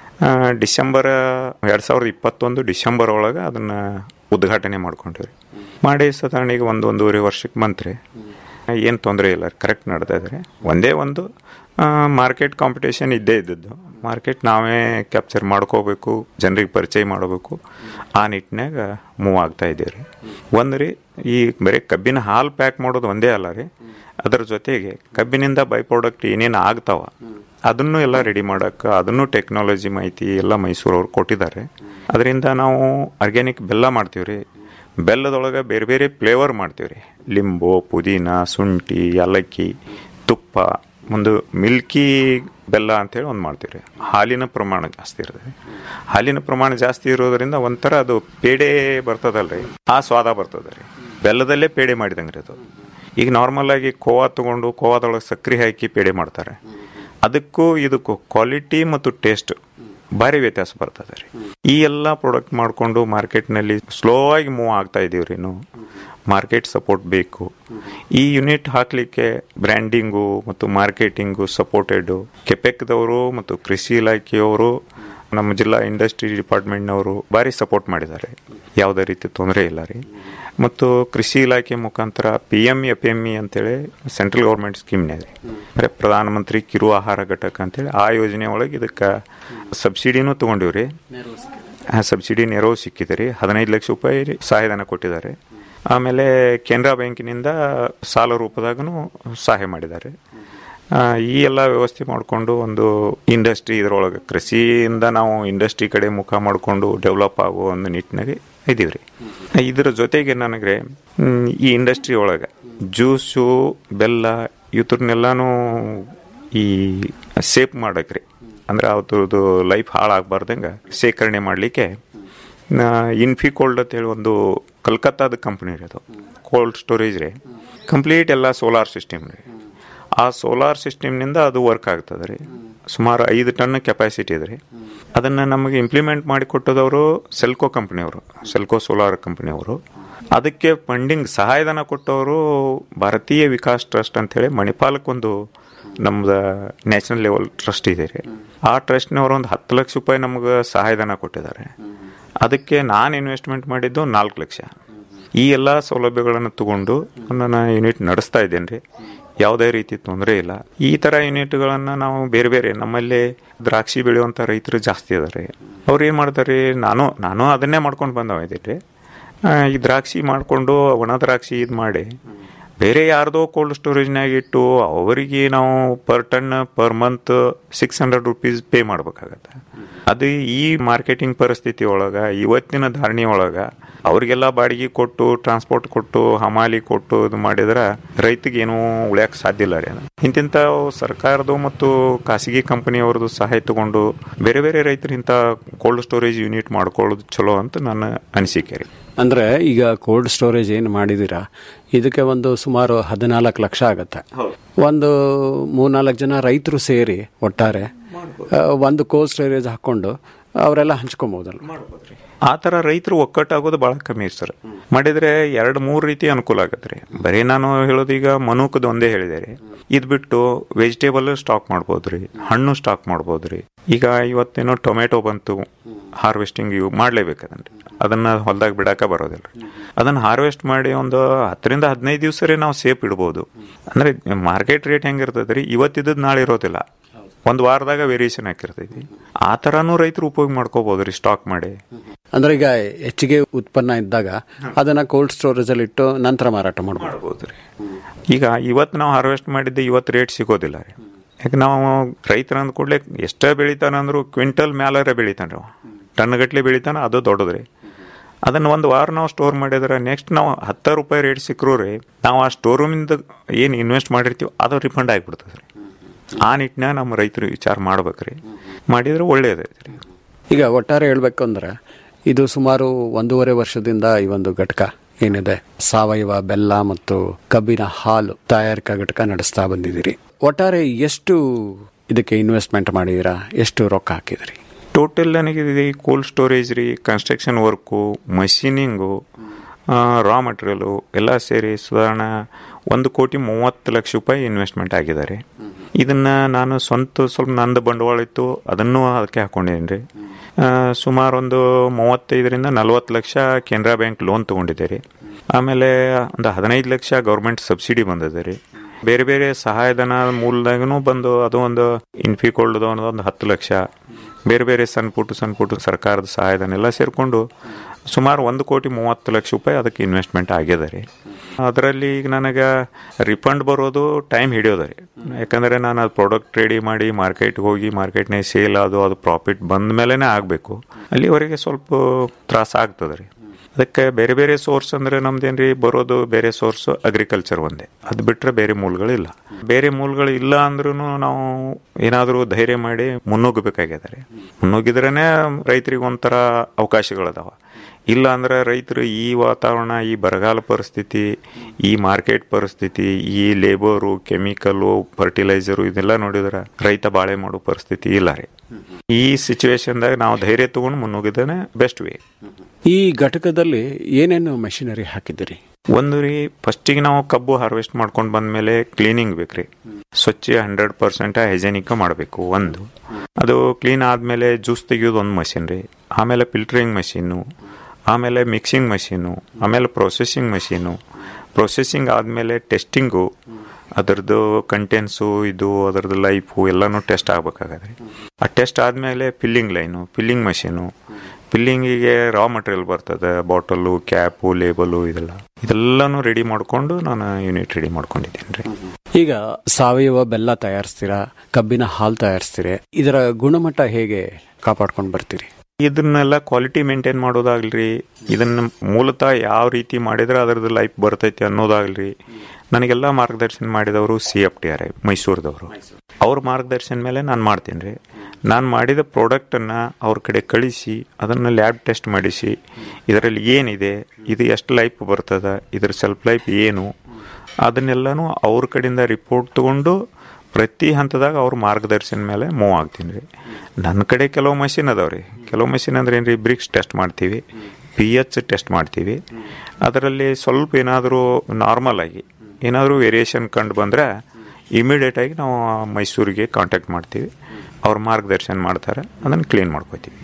ಡಿಸೆಂಬರ್ ಎರಡು ಸಾವಿರದ ಇಪ್ಪತ್ತೊಂದು ಡಿಸೆಂಬರ್ ಒಳಗೆ ಅದನ್ನು ಉದ್ಘಾಟನೆ ಮಾಡ್ಕೊಂಡ್ರಿ ಮಾಡಿ ಸಾಧಾರಣ ಈಗ ಒಂದು ಒಂದೂವರೆ ವರ್ಷಕ್ಕೆ ಬಂತ್ರಿ ಏನು ತೊಂದರೆ ಇಲ್ಲ ಕರೆಕ್ಟ್ ನಡ್ತಾ ಇದ್ರೆ ಒಂದೇ ಒಂದು ಮಾರ್ಕೆಟ್ ಕಾಂಪಿಟೇಷನ್ ಇದ್ದೇ ಇದ್ದದ್ದು ಮಾರ್ಕೆಟ್ ನಾವೇ ಕ್ಯಾಪ್ಚರ್ ಮಾಡ್ಕೋಬೇಕು ಜನರಿಗೆ ಪರಿಚಯ ಮಾಡಬೇಕು ಆ ನಿಟ್ಟಿನಾಗ ಮೂವ್ ಆಗ್ತಾ ಇದ್ದೀವಿ ರೀ ಒಂದು ರೀ ಈ ಬರೀ ಕಬ್ಬಿನ ಹಾಲು ಪ್ಯಾಕ್ ಮಾಡೋದು ಒಂದೇ ಅಲ್ಲ ರೀ ಅದರ ಜೊತೆಗೆ ಕಬ್ಬಿನಿಂದ ಬೈ ಪ್ರಾಡಕ್ಟ್ ಏನೇನು ಆಗ್ತಾವ ಅದನ್ನು ಎಲ್ಲ ರೆಡಿ ಮಾಡೋಕ್ಕೆ ಅದನ್ನು ಟೆಕ್ನಾಲಜಿ ಮಾಹಿತಿ ಎಲ್ಲ ಮೈಸೂರವ್ರು ಕೊಟ್ಟಿದ್ದಾರೆ ಅದರಿಂದ ನಾವು ಆರ್ಗ್ಯಾನಿಕ್ ಬೆಲ್ಲ ಮಾಡ್ತೀವಿ ರೀ ಬೆಲ್ಲದೊಳಗೆ ಬೇರೆ ಬೇರೆ ಫ್ಲೇವರ್ ಮಾಡ್ತೀವಿ ರೀ ಲಿಂಬು ಪುದೀನ ಶುಂಠಿ ಏಲಕ್ಕಿ ತುಪ್ಪ ಒಂದು ಮಿಲ್ಕಿ ಬೆಲ್ಲ ಅಂತೇಳಿ ಒಂದು ಮಾಡ್ತೀವಿ ರೀ ಹಾಲಿನ ಪ್ರಮಾಣ ಜಾಸ್ತಿ ಇರ್ತದೆ ಹಾಲಿನ ಪ್ರಮಾಣ ಜಾಸ್ತಿ ಇರೋದ್ರಿಂದ ಒಂಥರ ಅದು ಪೇಡೆ ಬರ್ತದಲ್ರಿ ಆ ಸ್ವಾದ ಬರ್ತದೆ ರೀ ಬೆಲ್ಲದಲ್ಲೇ ಪೇಡೆ ಮಾಡಿದಂಗೆ ರೀ ಅದು ಈಗ ನಾರ್ಮಲ್ ಆಗಿ ಕೋವಾ ತಗೊಂಡು ಕೋವಾದೊಳಗೆ ಸಕ್ಕರೆ ಹಾಕಿ ಪೇಡೆ ಮಾಡ್ತಾರೆ ಅದಕ್ಕೂ ಇದಕ್ಕೂ ಕ್ವಾಲಿಟಿ ಮತ್ತು ಟೇಸ್ಟ್ ಭಾರಿ ವ್ಯತ್ಯಾಸ ಬರ್ತದೆ ರೀ ಈ ಎಲ್ಲ ಪ್ರಾಡಕ್ಟ್ ಮಾಡಿಕೊಂಡು ಮಾರ್ಕೆಟ್ನಲ್ಲಿ ಸ್ಲೋ ಆಗಿ ಮೂವ್ ಆಗ್ತಾ ಇದೀವಿ ರೀ ನಾವು ಮಾರ್ಕೆಟ್ ಸಪೋರ್ಟ್ ಬೇಕು ಈ ಯೂನಿಟ್ ಹಾಕಲಿಕ್ಕೆ ಬ್ರ್ಯಾಂಡಿಂಗು ಮತ್ತು ಮಾರ್ಕೆಟಿಂಗು ಸಪೋರ್ಟೆಡ್ ಕೆಪೆಕ್ದವರು ಮತ್ತು ಕೃಷಿ ಇಲಾಖೆಯವರು ನಮ್ಮ ಜಿಲ್ಲಾ ಇಂಡಸ್ಟ್ರಿ ಡಿಪಾರ್ಟ್ಮೆಂಟ್ನವರು ಭಾರಿ ಸಪೋರ್ಟ್ ಮಾಡಿದ್ದಾರೆ ಯಾವುದೇ ರೀತಿ ತೊಂದರೆ ಇಲ್ಲ ರೀ ಮತ್ತು ಕೃಷಿ ಇಲಾಖೆ ಮುಖಾಂತರ P M F M E ಅಂತೇಳಿ ಸೆಂಟ್ರಲ್ ಗೌರ್ಮೆಂಟ್ ಸ್ಕೀಮ್ನೇ ರೀ ಅಂದರೆ ಪ್ರಧಾನಮಂತ್ರಿ ಕಿರು ಆಹಾರ ಘಟಕ ಅಂತೇಳಿ ಆ ಯೋಜನೆ ಒಳಗೆ ಇದಕ್ಕೆ ಸಬ್ಸಿಡಿನೂ ತೊಗೊಂಡಿವ್ರಿ ಆ ಸಬ್ಸಿಡಿ ನೆರವು ಸಿಕ್ಕಿದೆ ರೀ ಹದಿನೈದು ಲಕ್ಷ ರೂಪಾಯಿ ಸಹಾಯಧನ ಕೊಟ್ಟಿದ್ದಾರೆ ಆಮೇಲೆ ಕೆನರಾ ಬ್ಯಾಂಕಿನಿಂದ ಸಾಲ ರೂಪದಾಗೂ ಸಹಾಯ ಮಾಡಿದ್ದಾರೆ ಆ, ಈ ಎಲ್ಲ ವ್ಯವಸ್ಥೆ ಮಾಡಿಕೊಂಡು ಒಂದು ಇಂಡಸ್ಟ್ರಿ ಇದರೊಳಗೆ ಕೃಷಿಯಿಂದ ನಾವು ಇಂಡಸ್ಟ್ರಿ ಕಡೆ ಮುಖ ಮಾಡಿಕೊಂಡು ಡೆವಲಪ್ ಆಗೋ ಒಂದು ನಿಟ್ಟಿನಾಗೆ ಇದೀವಿ ರೀ ಇದರ ಜೊತೆಗೆ ನನಗೆ ಮ್, ಈ ಇಂಡಸ್ಟ್ರಿ ಒಳಗೆ ಜ್ಯೂಸು ಬೆಲ್ಲ ಇವ್ರನ್ನೆಲ್ಲಾನು ಈ ಸೇಫ್ ಮಾಡಕ್ರಿ ಅಂದ್ರೆ ಅವ್ರದ್ದು ಲೈಫ್ ಹಾಳಾಗಬಾರ್ದಂಗೆ ಶೇಖರಣೆ ಮಾಡಲಿಕ್ಕೆ ಇನ್ಫಿ ಕೋಲ್ಡ್ ಅಂತ ಹೇಳಿ ಒಂದು ಕಲ್ಕತ್ತಾದ ಕಂಪ್ನಿ ರೀ ಅದು ಕೋಲ್ಡ್ ಸ್ಟೋರೇಜ್ ರೀ ಕಂಪ್ಲೀಟ್ ಎಲ್ಲ ಸೋಲಾರ್ ಸಿಸ್ಟಮ್ ರೀ ಆ ಸೋಲಾರ್ ಸಿಸ್ಟಮ್ನಿಂದ ಅದು ವರ್ಕ್ ಆಗ್ತದೆ ರೀ ಸುಮಾರು ಐದು ಟನ್ ಕೆಪಾಸಿಟಿ ಇದೆ ರೀ ಅದನ್ನು ನಮಗೆ ಇಂಪ್ಲಿಮೆಂಟ್ ಮಾಡಿ ಕೊಟ್ಟದವರು ಸೆಲ್ಕೋ ಕಂಪ್ನಿಯವರು ಸೆಲ್ಕೋ ಸೋಲಾರ್ ಕಂಪ್ನಿಯವರು ಅದಕ್ಕೆ ಫಂಡಿಂಗ್ ಸಹಾಯಧನ ಕೊಟ್ಟವರು ಭಾರತೀಯ ವಿಕಾಸ್ ಟ್ರಸ್ಟ್ ಅಂತ ಹೇಳಿ ಮಣಿಪಾಲಕ್ಕೊಂದು ನಮ್ದು ನ್ಯಾಷನಲ್ ಲೆವೆಲ್ ಟ್ರಸ್ಟ್ ಇದೆ ರೀ ಆ ಟ್ರಸ್ಟ್ನವರು ಒಂದು ಹತ್ತು ಲಕ್ಷ ರೂಪಾಯಿ ನಮ್ಗೆ ಸಹಾಯಧನ ಕೊಟ್ಟಿದ್ದಾರೆ ಅದಕ್ಕೆ ನಾನು ಇನ್ವೆಸ್ಟ್ಮೆಂಟ್ ಮಾಡಿದ್ದು ನಾಲ್ಕು ಲಕ್ಷ ಈ ಎಲ್ಲ ಸೌಲಭ್ಯಗಳನ್ನು ತಗೊಂಡು ನನ್ನ ಯೂನಿಟ್ ನಡೆಸ್ತಾ ಇದ್ದೇನೆ ರೀ ಯಾವುದೇ ರೀತಿ ತೊಂದರೆ ಇಲ್ಲ ಈ ಥರ ಯೂನಿಟ್ಗಳನ್ನು ನಾವು ಬೇರೆ ಬೇರೆ ನಮ್ಮಲ್ಲಿ ದ್ರಾಕ್ಷಿ ಬೆಳೆಯುವಂಥ ರೈತರು ಜಾಸ್ತಿ ಇದಾರೆ ಅವ್ರು ಏನು ಮಾಡ್ತಾರೆ ನಾನು ನಾನು ಅದನ್ನೇ ಮಾಡ್ಕೊಂಡು ಬಂದವ ಇದ್ದೀನಿ ಈ ದ್ರಾಕ್ಷಿ ಮಾಡಿಕೊಂಡು ಒಣ ದ್ರಾಕ್ಷಿ ಇದು ಮಾಡಿ ಬೇರೆ ಯಾರ್ದೋ ಕೋಲ್ಡ್ ಸ್ಟೋರೇಜ್ನಾಗ ಇಟ್ಟು ಅವರಿಗೆ ನಾವು per ton per month six hundred rupees pay ಮಾಡ್ಬೇಕಾಗತ್ತೆ ಅದು ಈ ಮಾರ್ಕೆಟಿಂಗ್ ಪರಿಸ್ಥಿತಿ ಒಳಗ ಇವತ್ತಿನ ಧಾರಣಿ ಒಳಗ ಅವ್ರಿಗೆಲ್ಲ ಬಾಡಿಗೆ ಕೊಟ್ಟು ಟ್ರಾನ್ಸ್ಪೋರ್ಟ್ ಕೊಟ್ಟು ಹಮಾಲಿ ಕೊಟ್ಟು ಇದು ಮಾಡಿದ್ರೆ ರೈತಿಗೆ ಏನೂ ಉಳಿಯಕ್ಕೆ ಸಾಧ್ಯ ಇಲ್ಲ ರೀ ಅದು ಇಂತಿಂಥ ಸರ್ಕಾರದ್ದು ಮತ್ತು ಖಾಸಗಿ ಕಂಪನಿಯವ್ರದ್ದು ಸಹಾಯ ತಗೊಂಡು ಬೇರೆ ಬೇರೆ ರೈತರು ಇಂಥ ಕೋಲ್ಡ್ ಸ್ಟೋರೇಜ್ ಯೂನಿಟ್ ಮಾಡ್ಕೊಳ್ಳೋದು ಚಲೋ ಅಂತ ನನ್ನ ಅನಿಸಿಕೆ ರೀ ಅಂದ್ರೆ ಈಗ ಕೋಲ್ಡ್ ಸ್ಟೋರೇಜ್ ಏನು ಮಾಡಿದ್ದೀರಾ ಇದಕ್ಕೆ ಒಂದು ಸುಮಾರು ಹದಿನಾಲ್ಕು ಲಕ್ಷ ಆಗತ್ತೆ ಒಂದು ಮೂರ್ನಾಲ್ಕು ಜನ ರೈತರು ಸೇರಿ ಒಟ್ಟಾರೆ ಆ, ಒಂದು ಕೋಲ್ಡ್ ಸ್ಟೋರೇಜ್ ಹಾಕೊಂಡು ಅವರೆಲ್ಲ ಹಂಚ್ಕೊಬೋದಲ್ಲ ಆ ಥರ ರೈತರು ಒಕ್ಕಟ್ಟಾಗೋದು ಭಾಳ ಕಮ್ಮಿ ಸರ್ ಮಾಡಿದ್ರೆ ಎರಡು ಮೂರು ರೀತಿ ಅನುಕೂಲ ಆಗತ್ತೆ ರೀ ಬರೀ ನಾನು ಹೇಳೋದು ಈಗ ಮನುಕದ ಒಂದೇ ಹೇಳಿದೆ ರೀ ಇದು ಬಿಟ್ಟು ವೆಜಿಟೇಬಲ್ ಸ್ಟಾಕ್ ಮಾಡ್ಬೋದು ರೀ ಹಣ್ಣು ಸ್ಟಾಕ್ ಮಾಡ್ಬೋದು ರೀ ಈಗ ಇವತ್ತೇನೋ ಟೊಮೆಟೊ ಬಂತು ಹಾರ್ವೆಸ್ಟಿಂಗ್ ಇವು ಮಾಡ್ಲೇಬೇಕು ಅದನ್ನ ಅದನ್ನ ಹೊಲದಾಗ ಬಿಡಾಕ ಬರೋದಿಲ್ಲ ರೀ ಅದನ್ನ ಹಾರ್ವೆಸ್ಟ್ ಮಾಡಿ ಒಂದು ಹತ್ತರಿಂದ ಹದಿನೈದು ದಿವಸ ರೀ ನಾವು ಸೇಫ್ ಇಡ್ಬೋದು ಅಂದ್ರೆ ಮಾರ್ಕೆಟ್ ರೇಟ್ ಹೆಂಗಿರ್ತದೆ ರೀ ಇವತ್ತಿದ್ದದ್ದು ನಾಳೆ ಇರೋದಿಲ್ಲ ಒಂದು ವಾರದಾಗ ವೇರಿಯೇಷನ್ ಹಾಕಿರ್ತೈತಿ ಆ ಥರನೂ ರೈತರು ಉಪಯೋಗ ಮಾಡ್ಕೋಬಹುದು ರೀ ಸ್ಟಾಕ್ ಮಾಡಿ ಅಂದ್ರೆ ಈಗ ಹೆಚ್ಚಿಗೆ ಉತ್ಪನ್ನ ಇದ್ದಾಗ ಅದನ್ನ ಕೋಲ್ಡ್ ಸ್ಟೋರೇಜ್ ಅಲ್ಲಿ ಇಟ್ಟು ನಂತರ ಮಾರಾಟ ಮಾಡ್ಬೋದು ಮಾಡ್ಬೋದು ರೀ ಈಗ ಇವತ್ತು ನಾವು ಹಾರ್ವೆಸ್ಟ್ ಮಾಡಿದ್ದೆ ಇವತ್ತು ರೇಟ್ ಸಿಗೋದಿಲ್ಲ ರೀ ಯಾಕೆ ನಾವು ರೈತರ ಅಂದ ಕೂಡಲೇ ಎಷ್ಟೇ ಬೆಳಿತಾನ ಅಂದ್ರು ಕ್ವಿಂಟಲ್ ಮ್ಯಾಲರೆ ಬೆಳಿತಾನೆ ರೀ ಟನ್ ಗಟ್ಲೆ ಬೆಳಿತಾನ ಅದು ದೊಡ್ಡದು ರೀ ಅದನ್ನ ಒಂದು ವಾರ ನಾವು ಸ್ಟೋರ್ ಮಾಡಿದ್ರೆ ನೆಕ್ಸ್ಟ್ ನಾವು ಹತ್ತು ರೂಪಾಯಿ ರೇಟ್ ಸಿಕ್ಕರು ರೀ ನಾವು ಆ ಸ್ಟೋರ್ ರೂಮಿಂದ ಏನು ಇನ್ವೆಸ್ಟ್ ಮಾಡಿರ್ತೀವಿ ಅದು ರಿಫಂಡ್ ಆಗಿಬಿಡ್ತದೆ ರೀ ಆ ನಿಟ್ಟಿನಾಗ ನಮ್ಮ ರೈತರು ವಿಚಾರ ಮಾಡ್ಬೇಕ್ರಿ ಮಾಡಿದ್ರೆ ಒಳ್ಳೇದೈತೆ ರೀ ಈಗ ಒಟ್ಟಾರೆ ಹೇಳ್ಬೇಕು ಅಂದ್ರೆ ಇದು ಸುಮಾರು ಒಂದೂವರೆ ವರ್ಷದಿಂದ ಈ ಒಂದು ಘಟಕ ಏನಿದೆ ಸಾವಯವ ಬೆಲ್ಲ ಮತ್ತು ಕಬ್ಬಿನ ಹಾಲು ತಯಾರಿಕಾ ಘಟಕ ನಡೆಸ್ತಾ ಬಂದಿದ್ದೀರಿ ಒಟ್ಟಾರೆ ಎಷ್ಟು ಇದಕ್ಕೆ ಇನ್ವೆಸ್ಟ್ಮೆಂಟ್ ಮಾಡಿದ್ದೀರಾ ಎಷ್ಟು ರೊಕ್ಕ ಹಾಕಿದಿರಿ ಟೋಟಲ್ ನನಗೆ ಇದು ಕೋಲ್ಡ್ ಸ್ಟೋರೇಜ್ ರೀ construction work machining raw material ಎಲ್ಲ ಸೇರಿ ಸಾಧಾರಣ ಒಂದು ಕೋಟಿ ಮೂವತ್ತು ಲಕ್ಷ ರೂಪಾಯಿ ಇನ್ವೆಸ್ಟ್ಮೆಂಟ್ ಆಗಿದ್ದಾರೆ ಇದನ್ನ ನಾನು ಸ್ವಂತ ಸ್ವಲ್ಪ ನಂದು ಬಂಡವಾಳ ಇತ್ತು ಅದನ್ನು ಅದಕ್ಕೆ ಹಾಕೊಂಡಿದ್ದೀನಿ ರೀ ಸುಮಾರು ಒಂದು ಮೂವತ್ತೈದರಿಂದ ನಲವತ್ತು ಲಕ್ಷ ಕೆನರಾ ಬ್ಯಾಂಕ್ ಲೋನ್ ತೊಗೊಂಡಿದ್ದೆ ರೀ ಆಮೇಲೆ ಒಂದು ಹದಿನೈದು ಲಕ್ಷ ಗೌರ್ಮೆಂಟ್ ಸಬ್ಸಿಡಿ ಬಂದಿದೆ ರೀ ಬೇರೆ ಬೇರೆ ಸಹಾಯಧನ ಮೂಲದಾಗೂ ಬಂದು ಅದು ಒಂದು ಇನ್ಫಿಕೋಲ್ಡ್ ಒಂದು ಹತ್ತು ಲಕ್ಷ ಬೇರೆ ಬೇರೆ ಸಣ್ಣ ಪುಟ್ಟು ಸಣ್ಣ ಪುಟ್ಟು ಸರ್ಕಾರದ ಸಹಾಯಧನ ಎಲ್ಲ ಸೇರಿಕೊಂಡು ಸುಮಾರು ಒಂದು ಕೋಟಿ ಮೂವತ್ತು ಲಕ್ಷ ರೂಪಾಯಿ ಅದಕ್ಕೆ ಇನ್ವೆಸ್ಟ್ಮೆಂಟ್ ಆಗ್ಯದ ರೀ ಅದರಲ್ಲಿ ಈಗ ನನಗೆ ರಿಫಂಡ್ ಬರೋದು ಟೈಮ್ ಹಿಡಿಯೋದ ರೀ ಯಾಕಂದರೆ ನಾನು ಅದು ಪ್ರಾಡಕ್ಟ್ ರೆಡಿ ಮಾಡಿ ಮಾರ್ಕೆಟ್ಗೆ ಹೋಗಿ ಮಾರ್ಕೆಟ್ನಾಗ ಸೇಲ್ ಅದು ಅದು ಪ್ರಾಫಿಟ್ ಬಂದ ಮೇಲೇ ಆಗಬೇಕು ಅಲ್ಲಿವರೆಗೆ ಸ್ವಲ್ಪ ತ್ರಾಸ ಆಗ್ತದೆ ರೀ ಅದಕ್ಕೆ ಬೇರೆ ಬೇರೆ ಸೋರ್ಸ್ ಅಂದ್ರೆ ನಮ್ದೇನ್ರಿ ಬರೋದು ಬೇರೆ ಸೋರ್ಸ್ ಅಗ್ರಿಕಲ್ಚರ್ ಒಂದೇ ಅದು ಬಿಟ್ರೆ ಬೇರೆ ಮೂಲಗಳಿಲ್ಲ ಬೇರೆ ಮೂಲಗಳು ಇಲ್ಲ ಅಂದ್ರೂ ನಾವು ಏನಾದರೂ ಧೈರ್ಯ ಮಾಡಿ ಮುನ್ನುಗ್ಗಬೇಕಾಗ್ಯದ ರೀ ಮುನ್ನುಗ್ಗಿದ್ರೇನೆ ರೈತರಿಗೆ ಒಂಥರ ಅವಕಾಶಗಳದಾವ ಇಲ್ಲ ಅಂದ್ರೆ ರೈತರು ಈ ವಾತಾವರಣ ಈ ಬರಗಾಲ ಪರಿಸ್ಥಿತಿ ಈ ಮಾರ್ಕೆಟ್ ಪರಿಸ್ಥಿತಿ ಈ ಲೇಬರು ಕೆಮಿಕಲು ಫರ್ಟಿಲೈಸರು ಇದೆಲ್ಲ ನೋಡಿದ್ರೆ ರೈತ ಬಾಳೆ ಮಾಡೋ ಪರಿಸ್ಥಿತಿ ಇಲ್ಲ ರೀ ಈ ಸಿಚುವೇಶನ್ದಾಗ ನಾವು ಧೈರ್ಯ ತಗೊಂಡು ಮುನ್ನುಗ್ಗಿದ್ರೆ ಬೆಸ್ಟ್ ವೇ ಈ ಘಟಕದಲ್ಲಿ ಏನೇನು ಮೆಷಿನರಿ ಹಾಕಿದ್ದೀರಿ ಒಂದು ರೀ ಫಸ್ಟಿಗೆ ನಾವು ಕಬ್ಬು ಹಾರ್ವೆಸ್ಟ್ ಮಾಡ್ಕೊಂಡು ಬಂದ್ಮೇಲೆ ಕ್ಲೀನಿಂಗ್ ಬೇಕ್ರಿ ಸ್ವಚ್ಛ ಹಂಡ್ರೆಡ್ ಪರ್ಸೆಂಟ್ ಹೈಜೆನಿಕ್ ಮಾಡಬೇಕು ಒಂದು ಅದು ಕ್ಲೀನ್ ಆದಮೇಲೆ ಜ್ಯೂಸ್ ತೆಗಿಯೋದು ಒಂದು ಮಷಿನ್ ರೀ ಆಮೇಲೆ ಫಿಲ್ಟರಿಂಗ್ ಮಷೀನು ಆಮೇಲೆ ಮಿಕ್ಸಿಂಗ್ ಮಷೀನು ಆಮೇಲೆ ಪ್ರೊಸೆಸಿಂಗ್ ಮಷೀನು ಪ್ರೊಸೆಸಿಂಗ್ ಆದಮೇಲೆ ಟೆಸ್ಟಿಂಗು ಅದರದ್ದು ಕಂಟೆನ್ಸು ಇದು ಅದರದ್ದು ಲೈಫು ಎಲ್ಲನೂ ಟೆಸ್ಟ್ ಆಗ್ಬೇಕಾಗತ್ತೆ ಆ ಟೆಸ್ಟ್ ಆದಮೇಲೆ ಫಿಲ್ಲಿಂಗ್ ಲೈನು ಫಿಲ್ಲಿಂಗ್ ಮಷೀನು ಫಿಲ್ಲಿಂಗಿಗೆ ರಾ ಮಟೀರಿಯಲ್ ಬರ್ತದೆ ಬಾಟಲು ಕ್ಯಾಪು ಲೇಬಲು ಇದೆಲ್ಲ ಇದೆಲ್ಲಾನು ರೆಡಿ ಮಾಡ್ಕೊಂಡು ನಾನು ಯೂನಿಟ್ ರೆಡಿ ಮಾಡ್ಕೊಂಡಿದ್ದೀನಿ ರೀ ಈಗ ಸಾವಯವ ಬೆಲ್ಲ ತಯಾರಿಸ್ತೀರಾ ಕಬ್ಬಿನ ಹಾಲು ತಯಾರಿಸ್ತೀರಿ ಇದರ ಗುಣಮಟ್ಟ ಹೇಗೆ ಕಾಪಾಡ್ಕೊಂಡು ಬರ್ತೀರಿ ಇದನ್ನೆಲ್ಲ ಕ್ವಾಲಿಟಿ ಮೇಂಟೈನ್ ಮಾಡೋದಾಗ್ಲಿ ಇದನ್ನ ಮೂಲತಃ ಯಾವ ರೀತಿ ಮಾಡಿದ್ರೆ ಅದರದ್ದು ಲೈಫ್ ಬರ್ತೈತಿ ಅನ್ನೋದಾಗ್ಲಿ ನನಗೆಲ್ಲ ಮಾರ್ಗದರ್ಶನ ಮಾಡಿದವರು C F T R I ಮೈಸೂರದವರು ಅವ್ರ ಮಾರ್ಗದರ್ಶನ ಮೇಲೆ ನಾನು ಮಾಡ್ತೀನಿ ರೀ ನಾನು ಮಾಡಿದ ಪ್ರಾಡಕ್ಟನ್ನು ಅವ್ರ ಕಡೆ ಕಳಿಸಿ ಅದನ್ನು ಲ್ಯಾಬ್ ಟೆಸ್ಟ್ ಮಾಡಿಸಿ ಇದರಲ್ಲಿ ಏನಿದೆ ಇದು ಎಷ್ಟು ಲೈಫ್ ಬರ್ತದ ಇದ್ರ ಸೆಲ್ಫ್ ಲೈಫ್ ಏನು ಅದನ್ನೆಲ್ಲನೂ ಅವ್ರ ಕಡೆಯಿಂದ ರಿಪೋರ್ಟ್ ತಗೊಂಡು ಪ್ರತಿ ಹಂತದಾಗ ಅವ್ರ ಮಾರ್ಗದರ್ಶನ ಮೇಲೆ ಮೂವ್ ಆಗ್ತೀನಿ ರೀ ನನ್ನ ಕಡೆ ಕೆಲವು ಮಷಿನ್ ಅದಾವ ರೀ ಕೆಲವು ಮಷಿನ್ ಅಂದ್ರೆ ಏನು ರೀ ಬ್ರಿಕ್ಸ್ ಟೆಸ್ಟ್ ಮಾಡ್ತೀವಿ ಪಿ ಎಚ್ ಟೆಸ್ಟ್ ಮಾಡ್ತೀವಿ ಅದರಲ್ಲಿ ಸ್ವಲ್ಪ ಏನಾದರೂ ನಾರ್ಮಲ್ ಆಗಿ ಏನಾದರೂ ವೇರಿಯೇಷನ್ ಕಂಡು ಬಂದರೆ ಇಮಿಡಿಯೇಟ್ ಆಗಿ ನಾವು ಮೈಸೂರಿಗೆ ಕಾಂಟ್ಯಾಕ್ಟ್ ಮಾಡ್ತೀವಿ ಅವ್ರ ಮಾರ್ಗದರ್ಶನ ಮಾಡ್ತಾರೆ ಅದನ್ನು ಕ್ಲೀನ್ ಮಾಡ್ಕೋತೀವಿ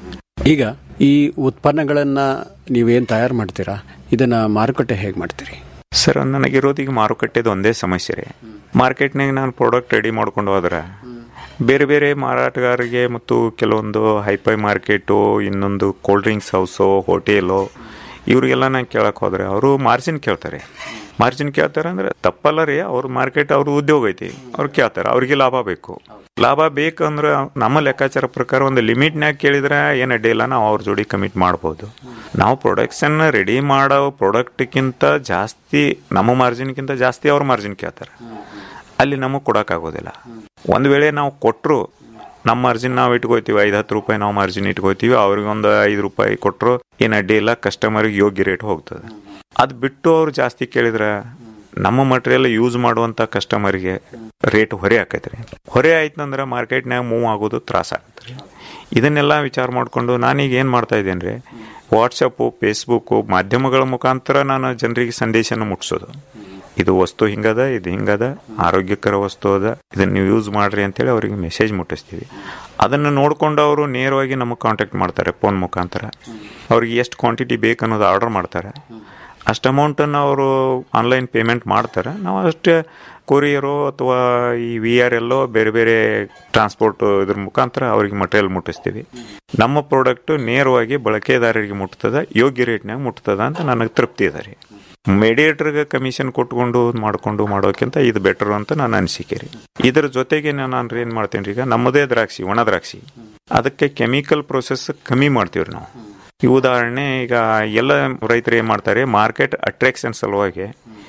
ಈಗ ಈ ಉತ್ಪನ್ನಗಳನ್ನ ನೀವೇನ್ ತಯಾರು ಮಾಡ್ತೀರಾ ಇದನ್ನ ಮಾರುಕಟ್ಟೆ ಹೇಗೆ ಮಾಡ್ತೀರಿ ಸರ್ ನನಗಿರೋದು ಈಗ ಮಾರುಕಟ್ಟೆದು ಒಂದೇ ಸಮಸ್ಯೆ ರೀ ಮಾರ್ಕೆಟ್ನಾಗ ನಾನು ಪ್ರಾಡಕ್ಟ್ ರೆಡಿ ಮಾಡ್ಕೊಂಡು ಹೋದ್ರೆ ಬೇರೆ ಬೇರೆ ಮಾರಾಟಗಾರರಿಗೆ ಮತ್ತು ಕೆಲವೊಂದು ಹೈಫೈ ಮಾರ್ಕೆಟು ಇನ್ನೊಂದು ಕೋಲ್ಡ್ ಡ್ರಿಂಕ್ಸ್ ಹೌಸು ಹೋಟೆಲು ಇವರಿಗೆಲ್ಲ ನಾನು ಕೇಳಕ್ಕೆ ಹೋದ್ರೆ ಅವರು ಮಾರ್ಜಿನ್ ಕೇಳ್ತಾರೆ ಮಾರ್ಜಿನ್ ಕೇಳ್ತಾರೆ ಅಂದ್ರೆ ತಪ್ಪಲ್ಲ ರೀ ಅವ್ರ ಮಾರ್ಕೆಟ್ ಅವ್ರ ಉದ್ಯೋಗ ಐತಿ ಅವ್ರು ಕೇಳ್ತಾರೆ ಅವ್ರಿಗೆ ಲಾಭ ಬೇಕು ಲಾಭ ಬೇಕಂದ್ರೆ ನಮ್ಮ ಲೆಕ್ಕಾಚಾರ ಪ್ರಕಾರ ಒಂದು ಲಿಮಿಟ್ನಾಗ ಕೇಳಿದ್ರೆ ಏನು ಅಡ್ಡಿಲ್ಲ ನಾವು ಅವ್ರ ಜೋಡಿ ಕಮಿಟ್ ಮಾಡ್ಬೋದು ನಾವು ಪ್ರೊಡಕ್ಷನ್ ರೆಡಿ ಮಾಡೋ ಪ್ರಾಡಕ್ಟ್ಗಿಂತ ಜಾಸ್ತಿ ನಮ್ಮ ಮಾರ್ಜಿನ್ಗಿಂತ ಜಾಸ್ತಿ ಅವ್ರ ಮಾರ್ಜಿನ್ ಕೇಳ್ತಾರೆ ಅಲ್ಲಿ ನಮಗೆ ಕೊಡೋಕ್ಕಾಗೋದಿಲ್ಲ ಒಂದು ವೇಳೆ ನಾವು ಕೊಟ್ಟರು ನಮ್ಮ ಮಾರ್ಜಿನ್ ನಾವು ಇಟ್ಕೋತೀವಿ ಐದು ಹತ್ತು ರೂಪಾಯಿ ನಾವು ಮಾರ್ಜಿನ್ ಇಟ್ಕೋತೀವಿ ಅವ್ರಿಗೆ ಒಂದು ಐದು ರೂಪಾಯಿ ಕೊಟ್ಟರು ಏನು ಅಡ್ಡಿ ಇಲ್ಲ ಕಸ್ಟಮರ್ಗೆ ಯೋಗ್ಯ ರೇಟ್ ಹೋಗ್ತದೆ ಅದು ಬಿಟ್ಟು ಅವ್ರು ಜಾಸ್ತಿ ಕೇಳಿದ್ರೆ ನಮ್ಮ ಮಟೀರಿಯಲ್ ಯೂಸ್ ಮಾಡುವಂಥ ಕಸ್ಟಮರ್ಗೆ ರೇಟ್ ಹೊರೆ ಆಕೈತೆ ರೀ ಹೊರೆ ಆಯ್ತಂದ್ರೆ ಮಾರ್ಕೆಟ್ನಾಗ ಮೂವ್ ಆಗೋದು ತ್ರಾಸ ಆಗತ್ತೆ ರೀ ಇದನ್ನೆಲ್ಲ ವಿಚಾರ ಮಾಡಿಕೊಂಡು ನಾನೀಗ ಏನು ಮಾಡ್ತಾ ಇದ್ದೇನೆ ರೀ ವಾಟ್ಸಪ್ಪು ಫೇಸ್ಬುಕ್ಕು ಮಾಧ್ಯಮಗಳ ಮುಖಾಂತರ ನಾನು ಜನರಿಗೆ ಸಂದೇಶನ ಮುಟ್ಸೋದು ಇದು ವಸ್ತು ಹಿಂಗದ ಇದು ಹಿಂಗದ ಆರೋಗ್ಯಕರ ವಸ್ತು ಅದ ಇದನ್ನ ನೀವು ಯೂಸ್ ಮಾಡ್ರಿ ಅಂತೇಳಿ ಅವರಿಗೆ ಮೆಸೇಜ್ ಮುಟ್ಟಿಸ್ತೀವಿ ಅದನ್ನು ನೋಡ್ಕೊಂಡು ಅವರು ನೇರವಾಗಿ ನಮಗೆ ಕಾಂಟ್ಯಾಕ್ಟ್ ಮಾಡ್ತಾರೆ ಫೋನ್ ಮುಖಾಂತರ ಅವ್ರಿಗೆ ಎಷ್ಟು ಕ್ವಾಂಟಿಟಿ ಬೇಕು ಅನ್ನೋದು ಆರ್ಡರ್ ಮಾಡ್ತಾರೆ ಅಷ್ಟು ಅಮೌಂಟನ್ನು ಅವರು ಆನ್ಲೈನ್ ಪೇಮೆಂಟ್ ಮಾಡ್ತಾರೆ ನಾವು ಅಷ್ಟೇ ಕೊರಿಯರು ಅಥವಾ ಈ ವಿ ಆರ್ ಎಲ್ಲೋ ಬೇರೆ ಬೇರೆ ಟ್ರಾನ್ಸ್ಪೋರ್ಟ್ ಇದ್ರ ಮುಖಾಂತರ ಅವ್ರಿಗೆ ಮಟೀರಿಯಲ್ ಮುಟ್ಟಿಸ್ತೀವಿ ನಮ್ಮ ಪ್ರಾಡಕ್ಟ್ ನೇರವಾಗಿ ಬಳಕೆದಾರರಿಗೆ ಮುಟ್ತದ ಯೋಗ್ಯ ರೇಟ್ನಾಗ ಮುಟ್ತದ ಅಂತ ನನಗೆ ತೃಪ್ತಿ ಇದೆ ರೀ ಮೇಡಿಯೇಟರ್ಗೆ ಕಮಿಷನ್ ಕೊಟ್ಕೊಂಡು ಮಾಡ್ಕೊಂಡು ಮಾಡೋಕ್ಕಿಂತ ಇದು ಬೆಟರ್ ಅಂತ ನಾನು ಅನಿಸಿಕೆ ರೀ ಇದರ ಜೊತೆಗೆ ನಾನು ಏನು ಮಾಡ್ತೀನಿ ರೀ ಈಗ ನಮ್ಮದೇ ದ್ರಾಕ್ಷಿ ಒಣ ದ್ರಾಕ್ಷಿ ಅದಕ್ಕೆ ಕೆಮಿಕಲ್ ಪ್ರೊಸೆಸ್ ಕಮ್ಮಿ ಮಾಡ್ತೀವಿ ನಾವು ಈ ಉದಾಹರಣೆ ಈಗ ಎಲ್ಲ ರೈತರು ಏನು ಮಾಡ್ತಾರೆ ಮಾರ್ಕೆಟ್ ಅಟ್ರಾಕ್ಷನ್ ಸಲುವಾಗಿ